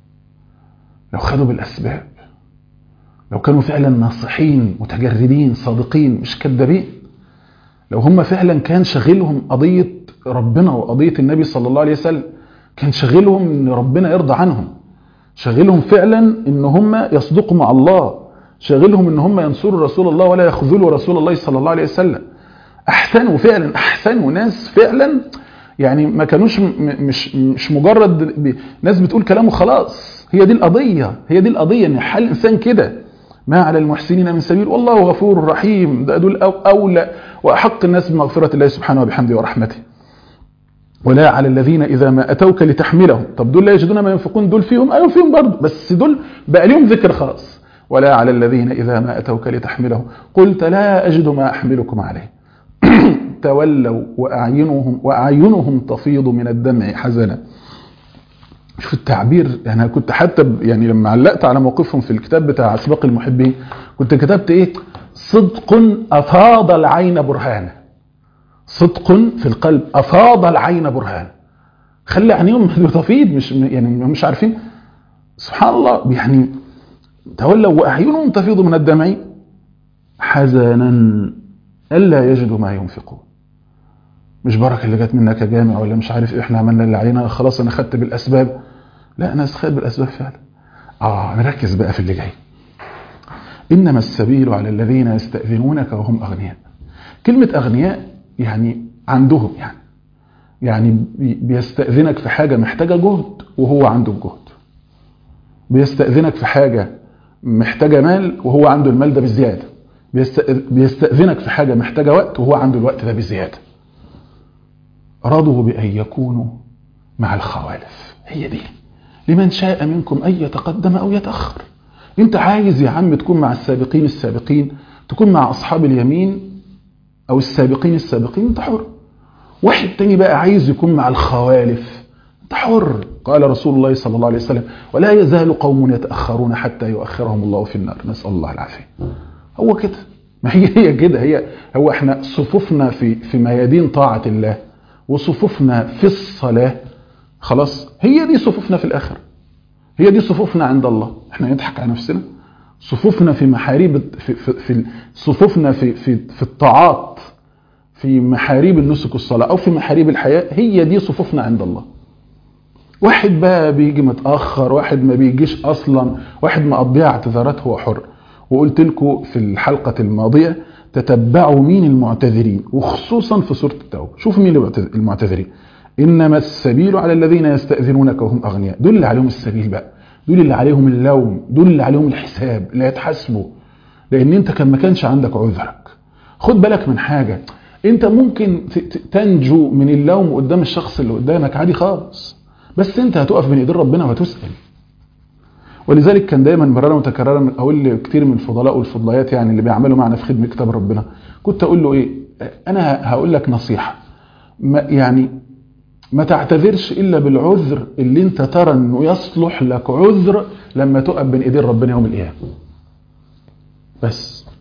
S2: لو خدوا بالاسباب لو كانوا فعلا ناصحين متجردين صادقين مش كذابين لو هم فعلا كان شاغلهم قضيه ربنا وقضيه النبي صلى الله عليه وسلم كان شاغلهم ان ربنا يرضى عنهم شاغلهم فعلا ان هم يصدقوا مع الله شاغلهم ان هم ينصروا رسول الله ولا يخذلوا رسول الله صلى الله عليه وسلم احسنوا فعلا احسنوا ناس فعلا يعني ما كانوش م- مش مش مجرد ب- ناس بتقول كلام وخلاص هي دي القضيه هي دي القضيه ان حال الانسان كده ما على المحسنين من سبيل والله غفور رحيم ده دول أو اولى واحق الناس بمغفره الله سبحانه وبحمده ورحمته ولا على الذين اذا ما اتوك لتحملهم طب دول لا يجدون ما ينفقون دول فيهم ايوه فيهم برضه بس دول بقى ليهم ذكر خاص ولا على الذين اذا ما اتوك لتحملهم قلت لا اجد ما احملكم عليه تولوا واعينهم واعينهم تفيض من الدمع حزنا شوف التعبير يعني أنا كنت حتى ب- يعني لما علقت على موقفهم في الكتاب بتاع اسباق المحبين كنت كتبت ايه صدق افاض العين برهانا صدق في القلب افاض العين برهانا خلي عينيهم تفيض مش يعني مش عارفين سبحان الله يعني تولوا واعينهم تفيض من الدمع حزنا الا يجدوا ما ينفقون مش بركه اللي جت منك يا جامع ولا مش عارف ايه احنا عملنا اللي علينا خلاص انا خدت بالاسباب لا انا خدت بالاسباب فعلا اه نركز بقى في اللي جاي انما السبيل على الذين يستاذنونك وهم اغنياء كلمه اغنياء يعني عندهم يعني يعني بي- بيستاذنك في حاجه محتاجه جهد وهو عنده الجهد بيستاذنك في حاجه محتاجه مال وهو عنده المال ده بزياده بيست- بيستاذنك في حاجه محتاجه وقت وهو عنده الوقت ده بزياده رضوا بأن يكونوا مع الخوالف هي دي لمن شاء منكم أن يتقدم أو يتأخر انت عايز يا عم تكون مع السابقين السابقين تكون مع أصحاب اليمين أو السابقين السابقين انت حر واحد تاني بقى عايز يكون مع الخوالف انت حر قال رسول الله صلى الله عليه وسلم ولا يزال قوم يتأخرون حتى يؤخرهم الله في النار نسأل الله العافية هو كده ما هي هي كده هي هو احنا صفوفنا في في ميادين طاعة الله وصفوفنا في الصلاة خلاص هي دي صفوفنا في الآخر هي دي صفوفنا عند الله احنا نضحك على نفسنا صفوفنا في محاريب في, في, في صفوفنا في, في, في الطاعات في محاريب النسك والصلاة أو في محاريب الحياة هي دي صفوفنا عند الله واحد بقى بيجي متأخر واحد ما بيجيش أصلا واحد مقضيها اعتذارات هو حر وقلت لكم في الحلقة الماضية تتبعوا مين المعتذرين وخصوصا في سورة التوبة شوفوا مين المعتذ- المعتذرين إنما السبيل على الذين يستأذنونك وهم أغنياء دول اللي عليهم السبيل بقى دول اللي عليهم اللوم دول اللي عليهم الحساب لا يتحاسبوا لأن أنت كان ما كانش عندك عذرك خد بالك من حاجة أنت ممكن ت- ت- تنجو من اللوم قدام الشخص اللي قدامك عادي خالص بس أنت هتقف بين إيدين ربنا وهتسأل ولذلك كان دايما مرارا وتكرارا اقول لكتير من الفضلاء والفضليات يعني اللي بيعملوا معنا في خدمه كتاب ربنا كنت اقول له ايه انا هقول لك نصيحه ما يعني ما تعتذرش الا بالعذر اللي انت ترى انه يصلح لك عذر لما تقف بين ايدين ربنا يوم القيامه بس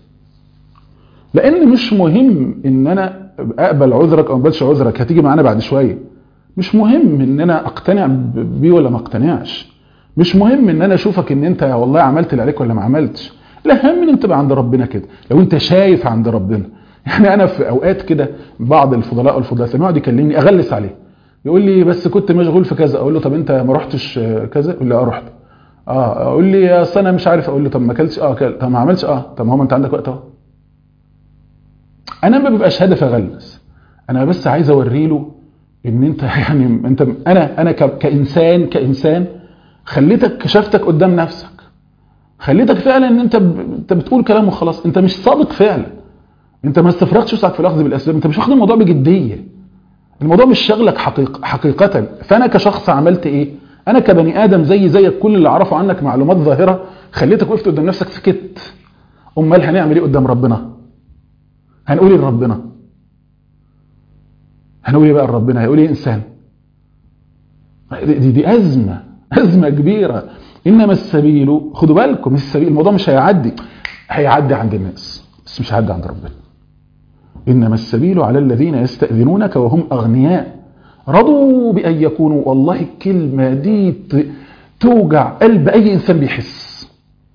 S2: لان مش مهم ان انا اقبل عذرك او ما اقبلش عذرك هتيجي معانا بعد شويه مش مهم ان انا اقتنع ب- بيه ولا ما اقتنعش مش مهم ان انا اشوفك ان انت والله عملت اللي عليك ولا ما عملتش الاهم ان انت تبقى عند ربنا كده لو انت شايف عند ربنا يعني انا في اوقات كده بعض الفضلاء والفضلات لما يقعد يكلمني اغلس عليه يقول لي بس كنت مشغول في كذا اقول له طب انت ما رحتش آه، كذا يقول لي اه رحت اه اقول لي اصل انا مش عارف اقول له طب ما اكلتش اه اكلت طب ما عملتش اه طب ما هو ما انت عندك وقت اهو انا ما بيبقاش هدف اغلس انا بس عايز اوري له ان انت يعني انت انا انا ك- كانسان كانسان خليتك كشفتك قدام نفسك خليتك فعلا ان انت ب... انت بتقول كلام وخلاص انت مش صادق فعلا انت ما استفرغتش وسعك في الاخذ بالاسباب انت مش واخد الموضوع بجديه الموضوع مش شغلك حقيق... حقيقه فانا كشخص عملت ايه انا كبني ادم زي زيك كل اللي اعرفه عنك معلومات ظاهره خليتك وقفت قدام نفسك سكت امال هنعمل ايه قدام ربنا هنقول ايه لربنا هنقول ايه بقى لربنا هيقول ايه انسان دي, دي, دي ازمه ازمه كبيره انما السبيل خدوا بالكم السبيل الموضوع مش هيعدي هيعدي عند الناس بس مش هيعدي عند ربنا انما السبيل على الذين يستاذنونك وهم اغنياء رضوا بان يكونوا والله الكلمه دي ت- توجع قلب اي انسان بيحس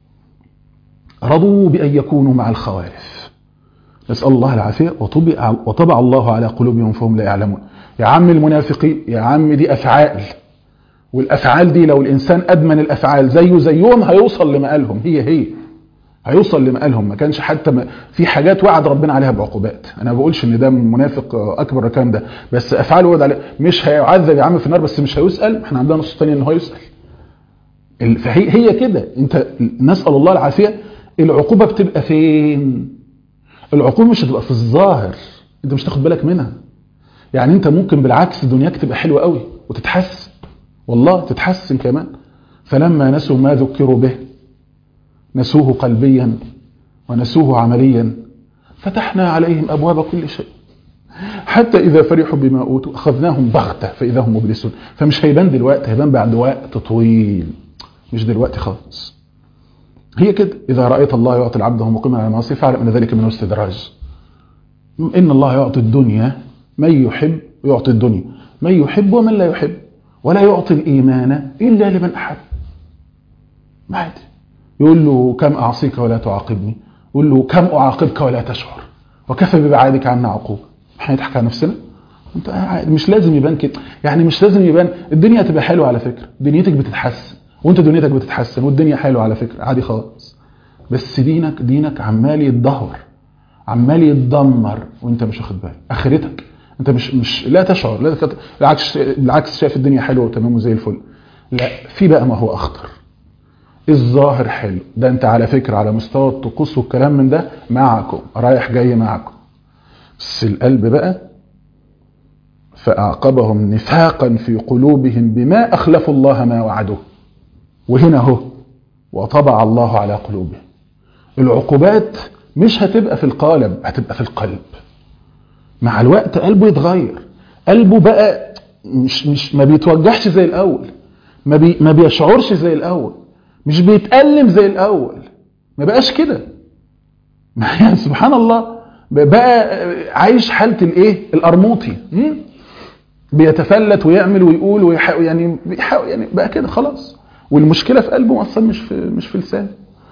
S2: رضوا بان يكونوا مع الخوارف نسال الله العافيه وطبع وطبع الله على قلوبهم فهم لا يعلمون يا عم المنافقين يا عم دي افعال والافعال دي لو الانسان ادمن الافعال زيه زيهم هيوصل لمقالهم هي هي هيوصل لمقالهم ما كانش حتى ما في حاجات وعد ربنا عليها بعقوبات انا ما بقولش ان ده منافق اكبر الكلام ده بس افعاله وعد عليه مش هيعذب يا عم في النار بس مش هيسال احنا عندنا نص تاني ان هو يسال ال- فهي هي كده انت نسال الله العافيه العقوبه بتبقى فين العقوبه مش هتبقى في الظاهر انت مش تاخد بالك منها يعني انت ممكن بالعكس دنياك تبقى حلوه قوي وتتحسن والله تتحسن كمان فلما نسوا ما ذكروا به نسوه قلبيا ونسوه عمليا فتحنا عليهم ابواب كل شيء حتى اذا فرحوا بما اوتوا اخذناهم بغته فاذا هم مبلسون فمش هيبان دلوقتي هيبان بعد وقت طويل مش دلوقتي خالص هي كده اذا رايت الله يعطي العبد وهو مقيم على المعاصي فاعلم ان ذلك منه استدراج ان الله يعطي الدنيا من يحب يعطي الدنيا من يحب ومن لا يحب ولا يعطي الايمان الا لمن احب ما عادي يقول له كم اعصيك ولا تعاقبني يقول له كم اعاقبك ولا تشعر وكفى ببعادك عنا عقوبه احنا نضحك على نفسنا انت قاعد- مش لازم يبان كده يعني مش لازم يبان الدنيا هتبقى حلوه على فكره دنيتك بتتحسن وانت دنيتك بتتحسن والدنيا حلوه على فكره عادي خالص بس دينك دينك عمال يتدهور عمال يتدمر وانت مش واخد بالك اخرتك انت مش مش لا تشعر لا تك- بالعكس بالعكس شايف الدنيا حلوه وتمام وزي الفل لا في بقى ما هو اخطر الظاهر حلو ده انت على فكره على مستوى الطقوس والكلام من ده معكم رايح جاي معكم بس القلب بقى فأعقبهم نفاقا في قلوبهم بما أخلفوا الله ما وعدوه وهنا هو وطبع الله على قلوبهم العقوبات مش هتبقى في القالب هتبقى في القلب مع الوقت قلبه يتغير قلبه بقى مش مش ما بيتوجعش زي الاول ما بي ما بيشعرش زي الاول مش بيتألم زي الاول ما بقاش كده يعني سبحان الله بقى عايش حالة الايه القرموطي م? بيتفلت ويعمل ويقول ويحاول يعني بيحاول يعني بقى كده خلاص والمشكلة في قلبه اصلا مش في مش في لسانه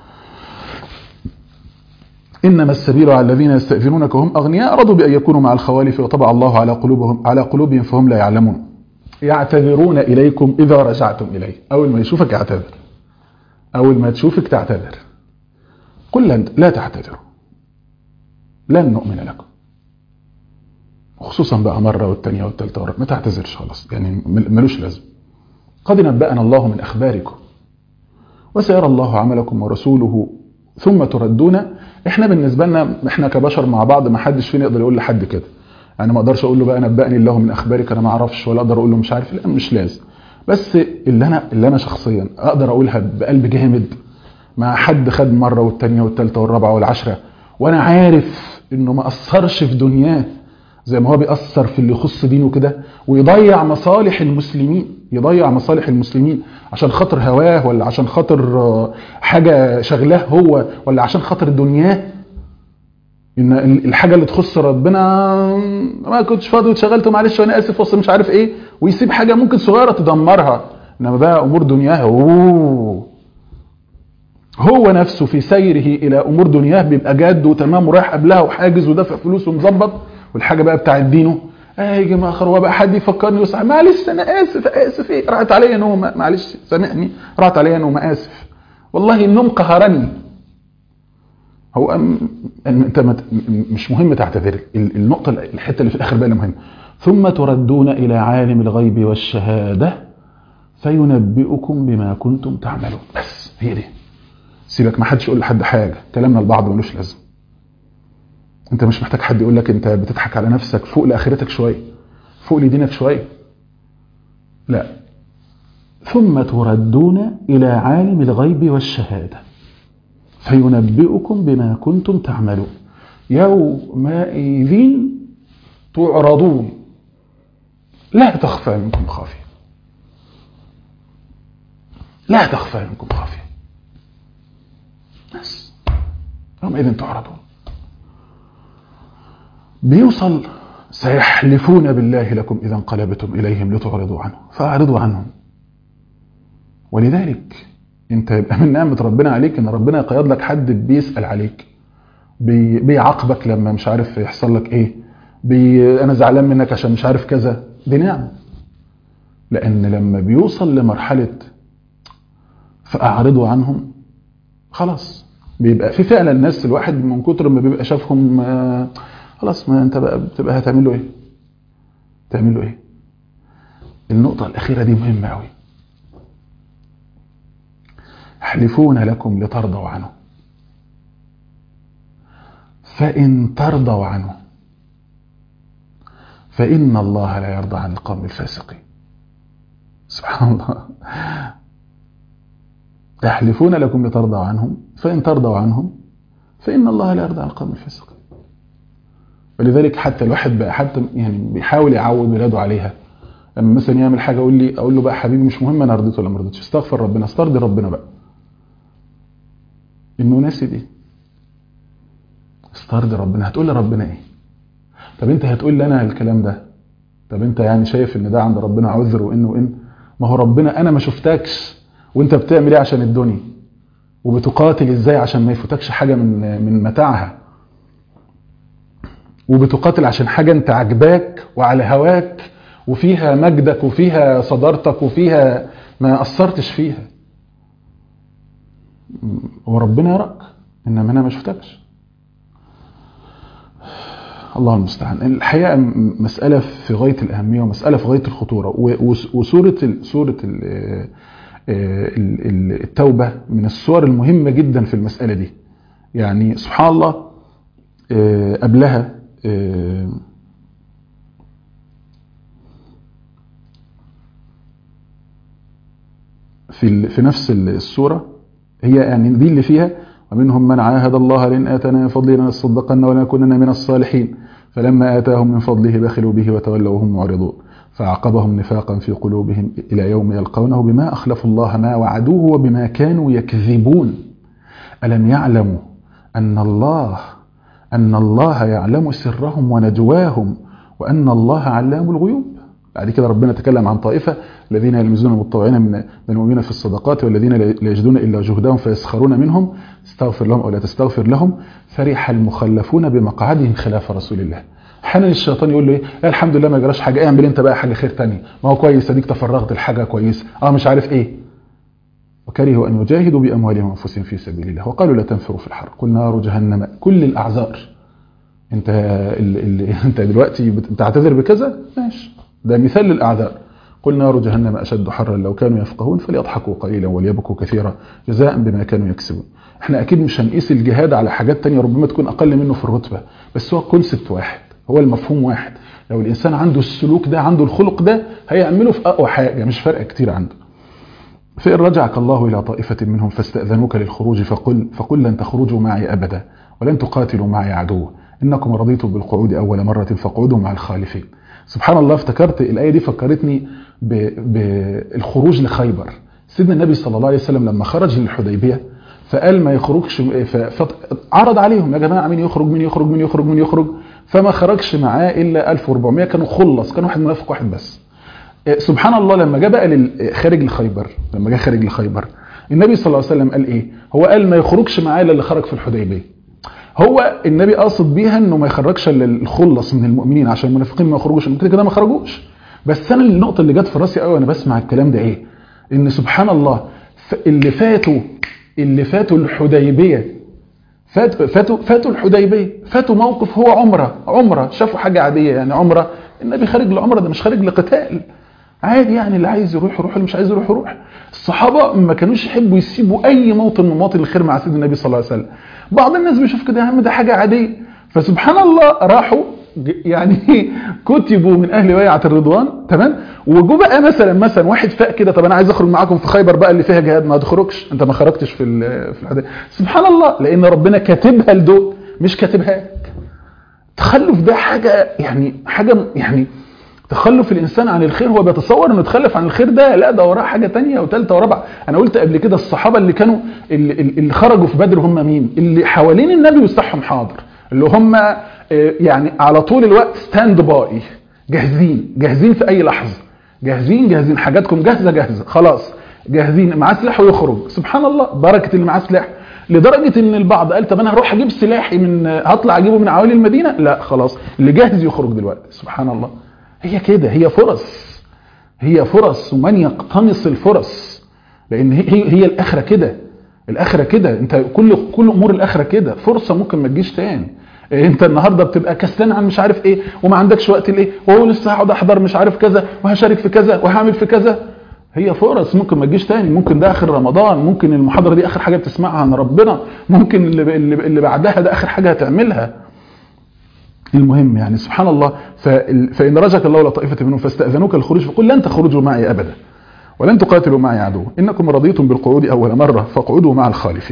S2: إنما السبيل على الذين يستأذنونك وهم أغنياء رضوا بأن يكونوا مع الخوالف وطبع الله على قلوبهم على قلوبهم فهم لا يعلمون يعتذرون إليكم إذا رجعتم إليه أول ما يشوفك يعتذر أول ما تشوفك تعتذر قل لن لا تعتذروا لن نؤمن لكم خصوصا بقى مرة والتانية والتالتة والرابعة ما تعتذرش خلاص يعني ملوش لازم قد نبأنا الله من أخباركم وسيرى الله عملكم ورسوله ثم تردون احنا بالنسبه لنا احنا كبشر مع بعض ما حدش فينا يقدر يقول لحد كده يعني ما اقدرش اقول له بقى نبأني الله من اخبارك انا ما اعرفش ولا اقدر اقول له مش عارف لا مش لازم بس اللي انا اللي انا شخصيا اقدر اقولها بقلب جامد مع حد خد مره والثانيه والثالثه والرابعه والعشره وانا عارف انه ما اثرش في دنياه زي ما هو بيأثر في اللي يخص دينه كده ويضيع مصالح المسلمين يضيع مصالح المسلمين عشان خاطر هواه ولا عشان خاطر حاجة شغلاه هو ولا عشان خاطر دنياه ان الحاجة اللي تخص ربنا ما كنتش فاضي واتشغلت معلش وانا اسف وصل مش عارف ايه ويسيب حاجة ممكن صغيرة تدمرها انما بقى امور دنياه اوه هو نفسه في سيره الى امور دنياه بيبقى جاد وتمام ورايح قبلها وحاجز ودافع فلوس ومظبط والحاجه بقى بتاعت دينه اه يا جماعه هو بقى حد يفكرني ويسع معلش انا اسف اسف ايه راحت عليا نومه معلش سامحني راحت عليا نومه اسف والله النوم قهرني هو أم انت مت مش مهم تعتذر النقطه الحته اللي في الاخر بقى اللي مهمه ثم تردون الى عالم الغيب والشهاده فينبئكم بما كنتم تعملون بس هي دي سيبك ما حدش يقول لحد حاجه كلامنا لبعض ملوش لازمه انت مش محتاج حد يقول لك انت بتضحك على نفسك فوق لاخرتك شويه فوق لدينك شويه لا ثم تردون الى عالم الغيب والشهاده فينبئكم بما كنتم تعملون يومئذ تعرضون لا تخفى منكم خافيه لا تخفى منكم خافيه بس يومئذ تعرضون بيوصل سيحلفون بالله لكم إذا انقلبتم إليهم لتعرضوا عنه فأعرضوا عنهم ولذلك انت يبقى من نعمة ربنا عليك ان ربنا يقيض لك حد بيسأل عليك بي بيعاقبك لما مش عارف يحصل لك ايه بي انا زعلان منك عشان مش عارف كذا دي نعمة لان لما بيوصل لمرحلة فأعرضوا عنهم خلاص بيبقى في فعلا الناس الواحد من كتر ما بيبقى شافهم آه خلاص ما انت بقى بتبقى هتعمل له ايه تعمل له ايه النقطة الأخيرة دي مهمة قوي يحلفون لكم لترضوا عنه فإن ترضوا عنه فإن الله لا يرضى عن القوم الفاسقين سبحان الله يحلفون لكم لترضوا عنهم فإن ترضوا عنهم فإن الله لا يرضى عن القوم الفاسقين ولذلك حتى الواحد بقى حتى يعني بيحاول يعود ولاده عليها لما مثلا يعمل حاجه اقول لي اقول له بقى حبيبي مش مهم انا رضيت ولا ما رضيتش استغفر ربنا استرضي ربنا بقى انه ناسي دي استرضي ربنا هتقول لربنا ايه طب انت هتقول لي انا الكلام ده طب انت يعني شايف ان ده عند ربنا عذر وان وان ما هو ربنا انا ما شفتكش وانت بتعمل ايه عشان الدنيا وبتقاتل ازاي عشان ما يفوتكش حاجه من من متاعها وبتقاتل عشان حاجة انت عجباك وعلى هواك وفيها مجدك وفيها صدارتك وفيها ما أثرتش فيها وربنا يراك إنما أنا ما شفتكش الله المستعان الحقيقة مسألة في غاية الأهمية ومسألة في غاية الخطورة وسورة سورة التوبة من الصور المهمة جدا في المسألة دي يعني سبحان الله قبلها في في نفس السورة هي يعني دي اللي فيها ومنهم من عاهد الله لئن آتانا من فضله لنصدقن ولنكونن من الصالحين فلما آتاهم من فضله بخلوا به وتولوا وهم معرضون فعقبهم نفاقا في قلوبهم إلى يوم يلقونه بما أخلفوا الله ما وعدوه وبما كانوا يكذبون ألم يعلموا أن الله أن الله يعلم سرهم ونجواهم وأن الله علام الغيوب بعد كده ربنا تكلم عن طائفة الذين يلمزون المتطوعين من المؤمنين في الصدقات والذين لا يجدون إلا جهدهم فيسخرون منهم استغفر لهم أو لا تستغفر لهم فرح المخلفون بمقعدهم خلاف رسول الله حالا الشيطان يقول له ايه الحمد لله ما جراش حاجه اعمل انت بقى حاجه خير تاني ما هو كويس اديك تفرغت الحاجه كويس اه مش عارف ايه وكرهوا ان يجاهدوا باموالهم وانفسهم في سبيل الله وقالوا لا تنفروا في الحر قل نار جهنم كل الاعذار انت ال ال انت دلوقتي بتعتذر بكذا ماشي ده مثال للاعذار قل نار جهنم اشد حرا لو كانوا يفقهون فليضحكوا قليلا وليبكوا كثيرا جزاء بما كانوا يكسبون احنا اكيد مش هنقيس الجهاد على حاجات تانية ربما تكون اقل منه في الرتبه بس هو كونسبت واحد هو المفهوم واحد لو الانسان عنده السلوك ده عنده الخلق ده هيعمله في اقوى حاجه مش فرق كتير عنده فإن رجعك الله إلى طائفة منهم فاستأذنوك للخروج فقل, فقل لن تخرجوا معي أبدا ولن تقاتلوا معي عدو إنكم رضيتم بالقعود أول مرة فاقعدوا مع الخالفين سبحان الله افتكرت الآية دي فكرتني بالخروج لخيبر سيدنا النبي صلى الله عليه وسلم لما خرج للحديبية فقال ما يخرجش فعرض عليهم يا جماعة مين يخرج مين يخرج مين يخرج مين يخرج فما خرجش معاه إلا 1400 كانوا خلص كان واحد منافق واحد بس سبحان الله لما جاء بقى خارج لخيبر لما جاء خارج لخيبر النبي صلى الله عليه وسلم قال ايه هو قال ما يخرجش معاه الا اللي خرج في الحديبيه هو النبي قاصد بيها انه ما يخرجش الا الخلص من المؤمنين عشان المنافقين ما يخرجوش كده كده ما خرجوش بس انا النقطه اللي جت في راسي قوي وانا بسمع الكلام ده ايه ان سبحان الله اللي فاتوا اللي فاتوا الحديبيه فات فاتوا فاتوا الحديبيه فاتوا موقف هو عمره عمره شافوا حاجه عاديه يعني عمره النبي خارج لعمره ده مش خارج لقتال عادي يعني اللي عايز يروح يروح اللي مش عايز يروح يروح الصحابه ما كانوش يحبوا يسيبوا اي موطن من مواطن الخير مع سيدنا النبي صلى الله عليه وسلم بعض الناس بيشوف كده يا عم ده حاجه عاديه فسبحان الله راحوا يعني كتبوا من اهل بيعه الرضوان تمام وجو بقى مثلا مثلا واحد فاق كده طب انا عايز اخرج معاكم في خيبر بقى اللي فيها جهاد ما تخرجش انت ما خرجتش في في الحديث سبحان الله لان ربنا كاتبها لدول مش كاتبها لك التخلف ده حاجه يعني حاجه يعني تخلف الانسان عن الخير هو بيتصور انه يتخلف عن الخير ده لا ده وراه حاجه تانية وثالثه ورابعه انا قلت قبل كده الصحابه اللي كانوا اللي, اللي خرجوا في بدر هم مين اللي حوالين النبي ويصحهم حاضر اللي هم يعني على طول الوقت ستاند باي جاهزين جاهزين في اي لحظه جاهزين جاهزين حاجاتكم جاهزه جاهزه خلاص جاهزين معاه سلاح ويخرج سبحان الله بركه اللي معاه سلاح لدرجه ان البعض قال طب انا هروح اجيب سلاحي من هطلع اجيبه من عوالي المدينه لا خلاص اللي جاهز يخرج دلوقتي سبحان الله هي كده هي فرص هي فرص ومن يقتنص الفرص لان هي هي الاخره كده الاخره كده انت كل كل امور الاخره كده فرصه ممكن ما تجيش تاني انت النهارده بتبقى كسلان عن مش عارف ايه وما عندكش وقت لايه وهو لسه هقعد احضر مش عارف كذا وهشارك في كذا وهعمل في كذا هي فرص ممكن ما تجيش تاني ممكن ده اخر رمضان ممكن المحاضره دي اخر حاجه بتسمعها عن ربنا ممكن اللي, اللي بعدها ده اخر حاجه هتعملها المهم يعني سبحان الله فإن رجك الله لطائفة منهم فاستأذنوك الخروج فقل لن تخرجوا معي أبدا ولن تقاتلوا معي عدو إنكم رضيتم بالقعود أول مرة فاقعدوا مع الخالفين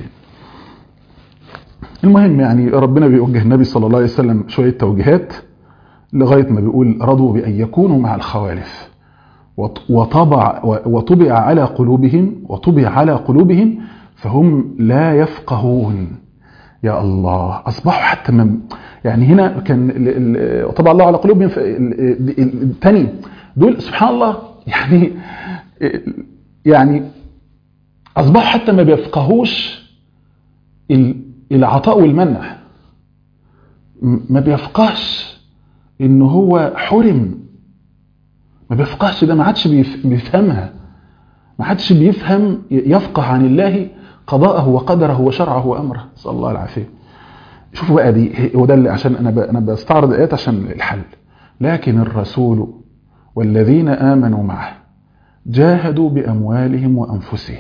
S2: المهم يعني ربنا بيوجه النبي صلى الله عليه وسلم شوية توجيهات لغاية ما بيقول رضوا بأن يكونوا مع الخوالف وطبع وطبع على قلوبهم وطبع على قلوبهم فهم لا يفقهون يا الله أصبحوا حتى من يعني هنا كان طبع الله على قلوبهم الثاني دول سبحان الله يعني يعني أصبحوا حتى ما بيفقهوش العطاء والمنع ما بيفقهش ان هو حرم ما بيفقهش ده ما عادش بيفهمها ما عادش بيفهم يفقه عن الله قضاءه وقدره وشرعه وامره نسال الله العافيه شوفوا بقى دي وده اللي عشان انا انا بستعرض ايات عشان الحل لكن الرسول والذين امنوا معه جاهدوا باموالهم وانفسهم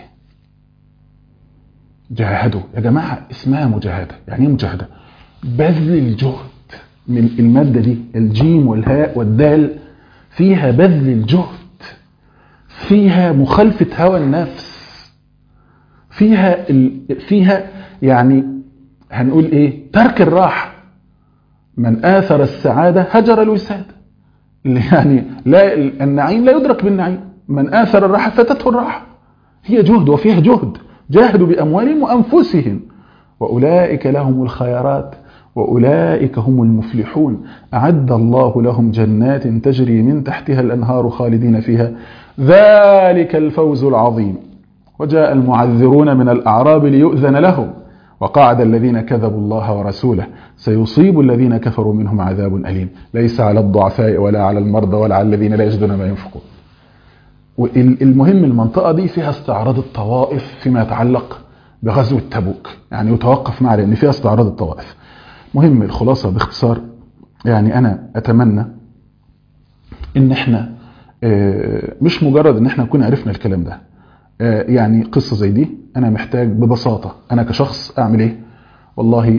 S2: جاهدوا يا جماعه اسمها مجاهده يعني ايه مجاهده بذل الجهد من الماده دي الجيم والهاء والدال فيها بذل الجهد فيها مخالفه هوى النفس فيها ال... فيها يعني هنقول ايه ترك الراحه من آثر السعادة هجر الوسادة اللي يعني لا النعيم لا يدرك بالنعيم من آثر الراحة فاتته الراحة هي جهد وفيها جهد جاهدوا بأموالهم وأنفسهم وأولئك لهم الخيرات وأولئك هم المفلحون أعد الله لهم جنات تجري من تحتها الأنهار خالدين فيها ذلك الفوز العظيم وجاء المعذرون من الأعراب ليؤذن لهم وقعد الذين كذبوا الله ورسوله سيصيب الذين كفروا منهم عذاب أليم ليس على الضعفاء ولا على المرضى ولا على الذين لا يجدون ما ينفقون المهم المنطقة دي فيها استعراض الطوائف فيما يتعلق بغزو تبوك يعني يتوقف معنا لأن فيها استعراض الطوائف مهم الخلاصة باختصار يعني أنا أتمنى إن إحنا مش مجرد إن إحنا نكون عرفنا الكلام ده يعني قصة زي دي أنا محتاج ببساطة أنا كشخص أعمل إيه والله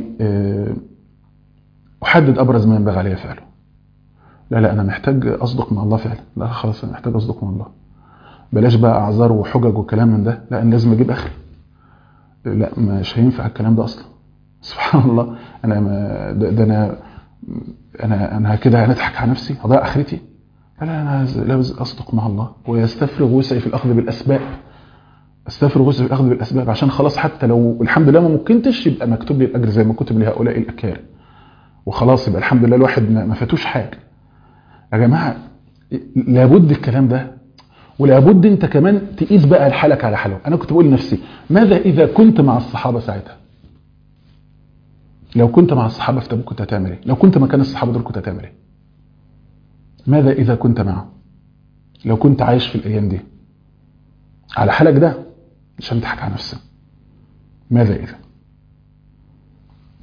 S2: أحدد أبرز ما ينبغي علي فعله لا لا أنا محتاج أصدق مع الله فعلا لا خلاص أنا محتاج أصدق مع الله بلاش بقى أعذار وحجج وكلام من ده لا أنا لازم أجيب آخر لا مش هينفع الكلام ده أصلا سبحان الله أنا ما ده, ده أنا أنا أنا كده هنضحك على نفسي هضيع آخرتي لا لا أنا لازم أصدق مع الله ويستفرغ وسعي في الأخذ بالأسباب استفرغ وسعي في الأخذ بالأسباب عشان خلاص حتى لو الحمد لله ما ممكنتش يبقى مكتوب لي الأجر زي ما كتب لهؤلاء الأكارم وخلاص يبقى الحمد لله الواحد ما فاتوش حاجة يا جماعة لابد الكلام ده ولابد انت كمان تقيس بقى الحالك على حاله انا كنت بقول لنفسي ماذا اذا كنت مع الصحابة ساعتها لو كنت مع الصحابة في تبوك كنت هتعمل ايه لو كنت مكان الصحابة دول كنت هتعمل ايه ماذا اذا كنت معهم لو كنت عايش في الايام دي على حالك ده عشان تضحك على نفسك ماذا اذا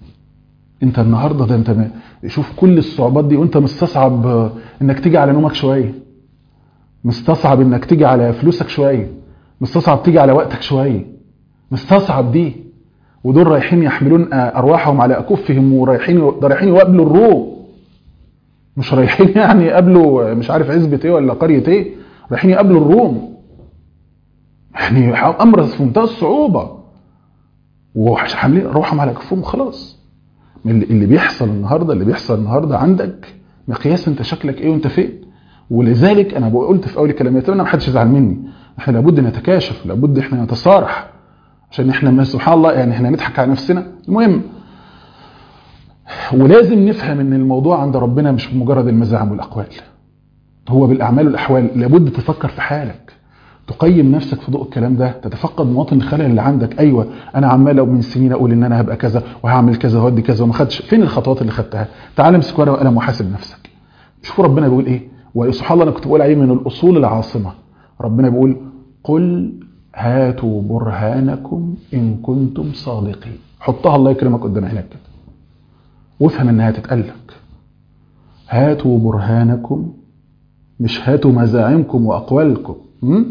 S2: انت النهارده ده انت ما شوف كل الصعوبات دي وانت مستصعب آه، انك تيجي على نومك شويه مستصعب انك تيجي على فلوسك شويه مستصعب تيجي على وقتك شويه مستصعب دي ودول رايحين يحملون آه، ارواحهم على اكفهم ورايحين ده رايحين يقابلوا الروم مش رايحين يعني يقابلوا آه، مش عارف عزبة ايه ولا قرية ايه رايحين يقابلوا الروم يعني امر في منتهى الصعوبة وحاملين روحهم على كفهم خلاص اللي اللي بيحصل النهارده اللي بيحصل النهارده عندك مقياس انت شكلك ايه وانت فين ولذلك انا قلت في اول كلامي اتمنى ما حدش يزعل مني احنا لابد نتكاشف لابد احنا نتصارح عشان احنا ما سبحان الله يعني احنا نضحك على نفسنا المهم ولازم نفهم ان الموضوع عند ربنا مش مجرد المزاعم والاقوال هو بالاعمال والاحوال لابد تفكر في حالك تقيم نفسك في ضوء الكلام ده تتفقد مواطن الخلل اللي عندك ايوه انا عمال من سنين اقول ان انا هبقى كذا وهعمل كذا وهودي كذا وما خدش فين الخطوات اللي خدتها تعال امسك ورقه وقلم وحاسب نفسك شوفوا ربنا بيقول ايه وسبحان الله انا كنت بقول عليه من الاصول العاصمه ربنا بيقول قل هاتوا برهانكم ان كنتم صادقين حطها الله يكرمك قدام عينك كده وافهم انها تتقال لك هاتوا برهانكم مش هاتوا مزاعمكم واقوالكم م?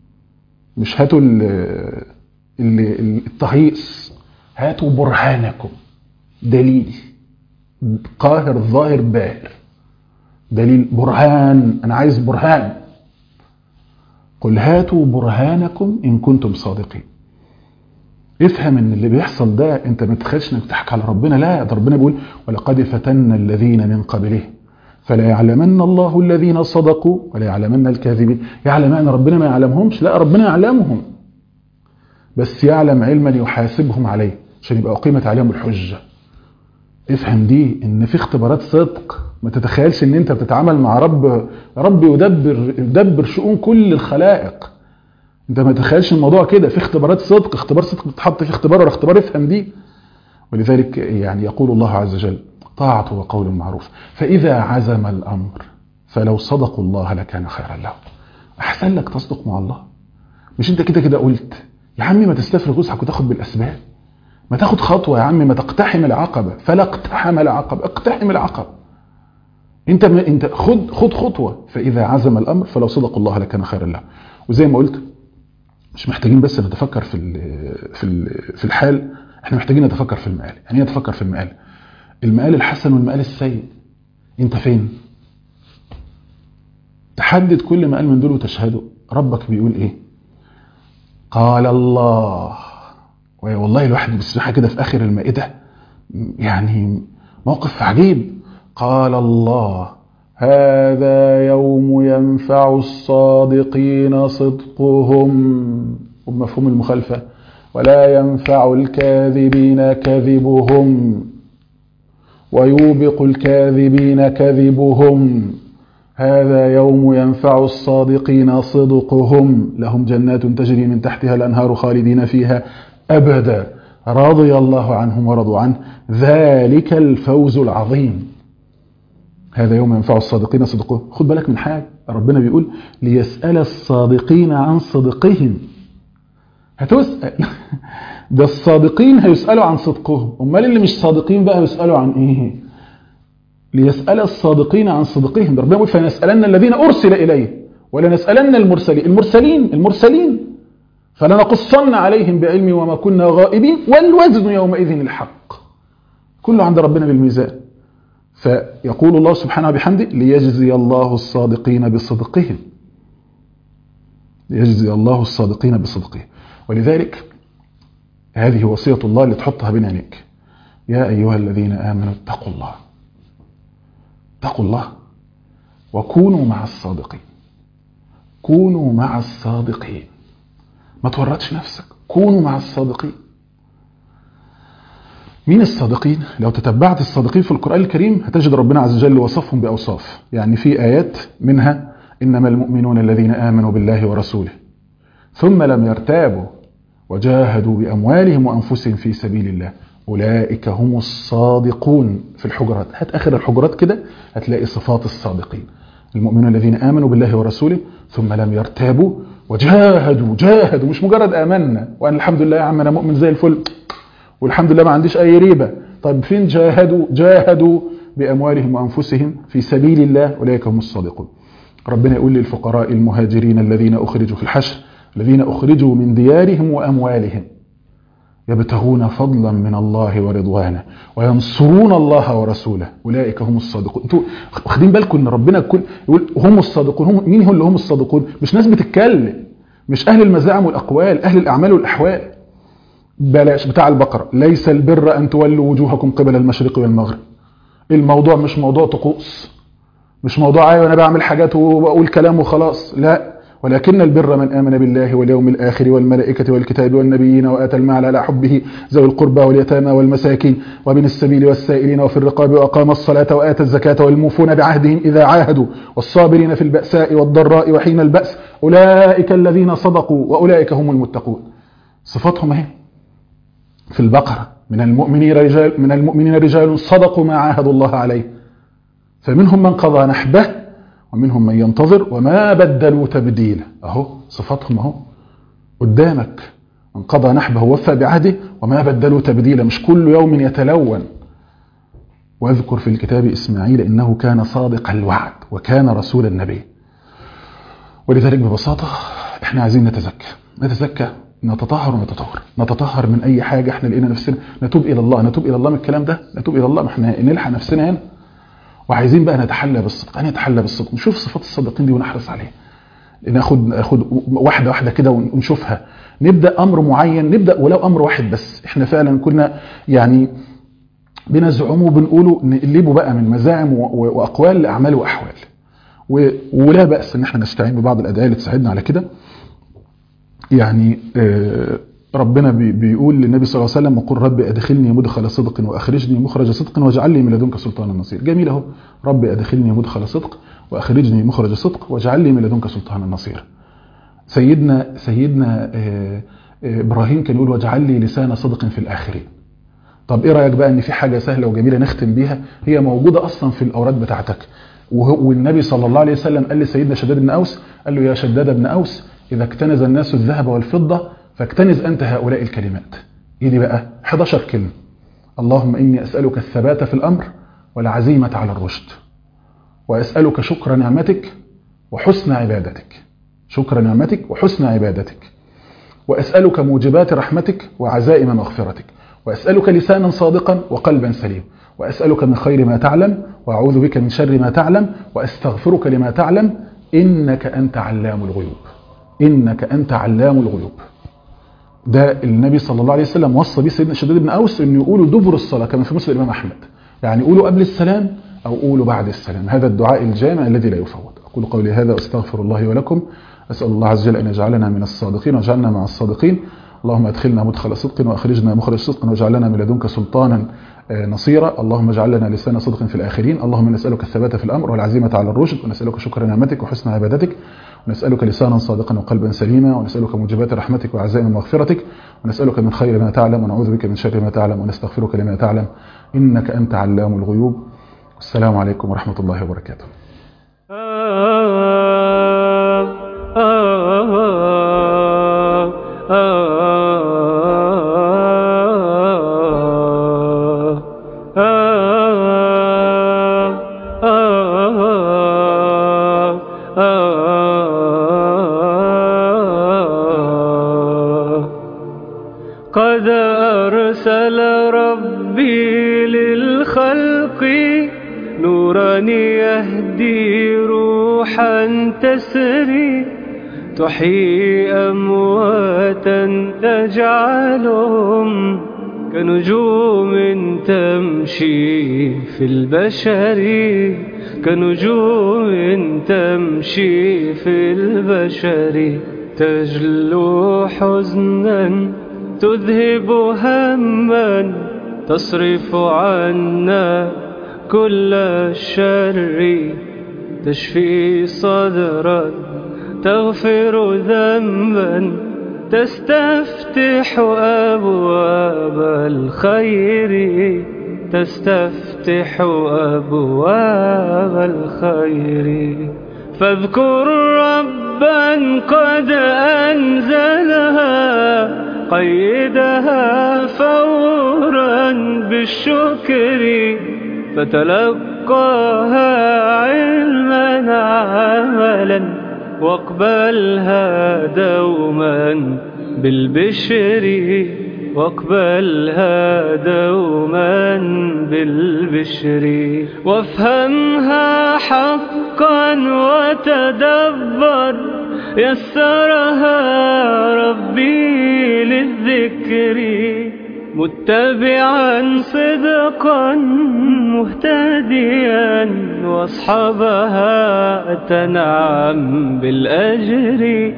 S2: مش هاتوا ال ال التهيئس هاتوا برهانكم دليل قاهر ظاهر باهر دليل برهان انا عايز برهان قل هاتوا برهانكم ان كنتم صادقين افهم ان اللي بيحصل ده انت ما تتخيلش انك تضحك على ربنا لا ده ربنا بيقول ولقد فتنا الذين من قبلهم فلا يعلمن الله الذين صدقوا ولا يعلمن الكاذبين يعلم ان ربنا ما يعلمهمش لا ربنا يعلمهم بس يعلم علما يحاسبهم عليه عشان يبقى اقيمت عليهم الحجه افهم دي ان في اختبارات صدق ما تتخيلش ان انت بتتعامل مع رب رب يدبر يدبر شؤون كل الخلائق انت ما تتخيلش الموضوع كده في اختبارات صدق اختبار صدق بتحط في اختبار ولا اختبار افهم دي ولذلك يعني يقول الله عز وجل طاعة وقول معروف فإذا عزم الأمر فلو صدقوا الله لكان خيرا لهم أحسن لك تصدق مع الله مش انت كده كده قلت يا عمي ما تستفرغ وسعك وتاخد بالأسباب ما تاخد خطوة يا عمي ما تقتحم العقبة فلا اقتحم العقبة اقتحم العقبة انت ما انت خد خد خطوة فإذا عزم الأمر فلو صدقوا الله لكان خيرا لهم وزي ما قلت مش محتاجين بس نتفكر في ال في ال في الحال احنا محتاجين نتفكر في المآل يعني ايه نتفكر في المآل المآل الحسن والمآل السيء انت فين تحدد كل مآل من دول وتشهده ربك بيقول ايه قال الله والله الواحد بيسمعها كده في اخر المائدة يعني موقف عجيب قال الله هذا يوم ينفع الصادقين صدقهم ومفهوم المخالفة ولا ينفع الكاذبين كذبهم ويوبق الكاذبين كذبهم هذا يوم ينفع الصادقين صدقهم لهم جنات تجري من تحتها الأنهار خالدين فيها أبدا رضي الله عنهم ورضوا عنه ذلك الفوز العظيم هذا يوم ينفع الصادقين صدقهم خد بالك من حاجة ربنا بيقول ليسأل الصادقين عن صدقهم هتسأل ده الصادقين هيسألوا عن صدقهم امال اللي مش صادقين بقى هيسألوا عن ايه ليسأل الصادقين عن صدقهم ده ربنا بيقول فنسألن الذين أرسل إليه ولنسألن المرسلين المرسلين المرسلين فلنقصن عليهم بعلمي وما كنا غائبين والوزن يومئذ الحق كله عند ربنا بالميزان فيقول الله سبحانه وبحمده ليجزي الله الصادقين بصدقهم ليجزي الله الصادقين بصدقهم ولذلك هذه وصية الله اللي تحطها بين عينيك يا أيها الذين آمنوا اتقوا الله اتقوا الله وكونوا مع الصادقين كونوا مع الصادقين ما تورطش نفسك كونوا مع الصادقين مين الصادقين لو تتبعت الصادقين في القرآن الكريم هتجد ربنا عز وجل وصفهم بأوصاف يعني في آيات منها إنما المؤمنون الذين آمنوا بالله ورسوله ثم لم يرتابوا وجاهدوا بأموالهم وأنفسهم في سبيل الله أولئك هم الصادقون في الحجرات هات آخر الحجرات كده هتلاقي صفات الصادقين المؤمنون الذين آمنوا بالله ورسوله ثم لم يرتابوا وجاهدوا جاهدوا مش مجرد آمنا وأن الحمد لله يا عم أنا مؤمن زي الفل والحمد لله ما عنديش اي ريبه طب فين جاهدوا جاهدوا باموالهم وانفسهم في سبيل الله اولئك هم الصادقون ربنا يقول للفقراء المهاجرين الذين اخرجوا في الحشر الذين اخرجوا من ديارهم واموالهم يبتغون فضلا من الله ورضوانه وينصرون الله ورسوله اولئك هم الصادقون انتوا واخدين بالكم ان ربنا كل يقول هم الصادقون هم مين هم اللي هم الصادقون مش ناس بتتكلم مش اهل المزاعم والاقوال اهل الاعمال والاحوال بلاش بتاع البقره ليس البر ان تولوا وجوهكم قبل المشرق والمغرب الموضوع مش موضوع طقوس مش موضوع ايوه انا بعمل حاجات وبقول كلام وخلاص لا ولكن البر من آمن بالله واليوم الآخر والملائكة والكتاب والنبيين وآتى المال على حبه ذوي القربى واليتامى والمساكين ومن السبيل والسائلين وفي الرقاب وأقام الصلاة وآتى الزكاة والموفون بعهدهم إذا عاهدوا والصابرين في البأساء والضراء وحين البأس أولئك الذين صدقوا وأولئك هم المتقون صفاتهم اهي في البقرة من المؤمنين رجال من المؤمنين رجال صدقوا ما عاهدوا الله عليه فمنهم من قضى نحبه ومنهم من ينتظر وما بدلوا تبديلا اهو صفاتهم اهو قدامك من قضى نحبه ووفى بعهده وما بدلوا تبديلا مش كل يوم يتلون واذكر في الكتاب اسماعيل انه كان صادق الوعد وكان رسول النبي ولذلك ببساطه احنا عايزين نتزكى نتزكى نتطهر ونتطهر نتطهر من اي حاجه احنا لقينا نفسنا نتوب الى الله نتوب الى الله من الكلام ده نتوب الى الله ما احنا نلحق نفسنا هنا وعايزين بقى نتحلى بالصدق يعني نتحلى بالصدق نشوف صفات الصادقين دي ونحرص عليها ناخد ناخد واحده واحده كده ونشوفها نبدا امر معين نبدا ولو امر واحد بس احنا فعلا كنا يعني بنزعمه وبنقوله نقلبه بقى من مزاعم واقوال لاعمال واحوال ولا باس ان احنا نستعين ببعض الادعيه اللي تساعدنا على كده يعني ربنا بيقول للنبي صلى الله عليه وسلم وقل رب ادخلني مدخل صدق واخرجني مخرج صدق واجعل لي من لدنك سلطانا نصير جميل اهو رب ادخلني مدخل صدق واخرجني مخرج صدق واجعل لي من لدنك سلطانا نصير سيدنا سيدنا ابراهيم كان يقول واجعل لي لسان صدق في الاخرين طب ايه رايك بقى ان في حاجه سهله وجميله نختم بيها هي موجوده اصلا في الاوراد بتاعتك والنبي صلى الله عليه وسلم قال لسيدنا شداد بن اوس قال له يا شداد بن اوس اذا اكتنز الناس الذهب والفضه فاكتنز أنت هؤلاء الكلمات إيه دي بقى 11 كلمة اللهم إني أسألك الثبات في الأمر والعزيمة على الرشد وأسألك شكر نعمتك وحسن عبادتك شكر نعمتك وحسن عبادتك وأسألك موجبات رحمتك وعزائم مغفرتك وأسألك لسانا صادقا وقلبا سليم وأسألك من خير ما تعلم وأعوذ بك من شر ما تعلم وأستغفرك لما تعلم إنك أنت علام الغيوب إنك أنت علام الغيوب ده النبي صلى الله عليه وسلم وصى به سيدنا شداد بن اوس انه يقولوا دبر الصلاه كما في مسلم الامام احمد يعني قولوا قبل السلام او قولوا بعد السلام هذا الدعاء الجامع الذي لا يفوت اقول قولي هذا واستغفر الله ولكم اسال الله عز وجل ان يجعلنا من الصادقين واجعلنا مع الصادقين اللهم ادخلنا مدخل صدق واخرجنا مخرج صدق واجعل لنا من لدنك سلطانا نصيرا اللهم اجعل لنا لسان صدق في الاخرين اللهم نسالك الثبات في الامر والعزيمه على الرشد ونسالك شكر نعمتك وحسن عبادتك ونسألك لسانا صادقا وقلبا سليما ونسألك موجبات رحمتك وعزائم مغفرتك ونسألك من خير ما تعلم ونعوذ بك من شر ما تعلم ونستغفرك لما تعلم إنك أنت علام الغيوب السلام عليكم ورحمة الله وبركاته
S1: قد أرسل ربي للخلق نورا يهدي روحا تسري تحيي أمواتا تجعلهم كنجوم تمشي في البشر كنجوم تمشي في البشر تجلو حزنا تذهب هما تصرف عنا كل الشر تشفي صدرا تغفر ذنبا تستفتح أبواب الخير تستفتح أبواب الخير فاذكر ربا قد أنزلها قيدها فوق بالشكر فتلقاها علما عملا واقبلها دوما بالبشر واقبلها دوما بالبشر وافهمها حقا وتدبر يسرها ربي للذكر متبعا صدقا مهتديا واصحابها تنعم بالأجر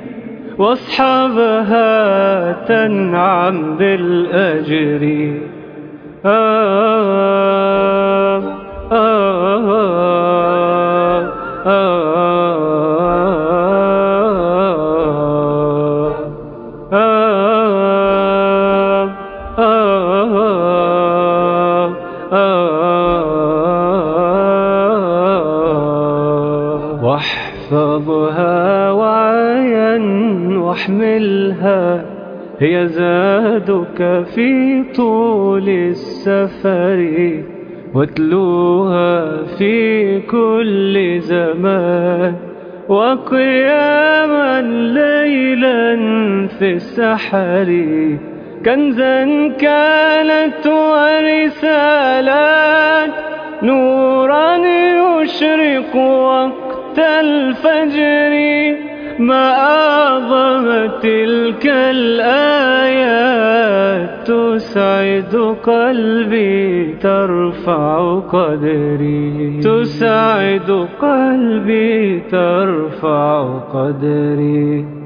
S1: واصحابها تنعم بالأجر آه آه آه واحفظها وعيا واحملها هي زادك في طول السفر واتلوها في كل زمان وقياما ليلا في السحر كنزا كانت ورسالات نورا يشرق وقت الفجر ما أعظم تلك الآيات تسعد قلبي ترفع قدري تسعد قلبي ترفع قدري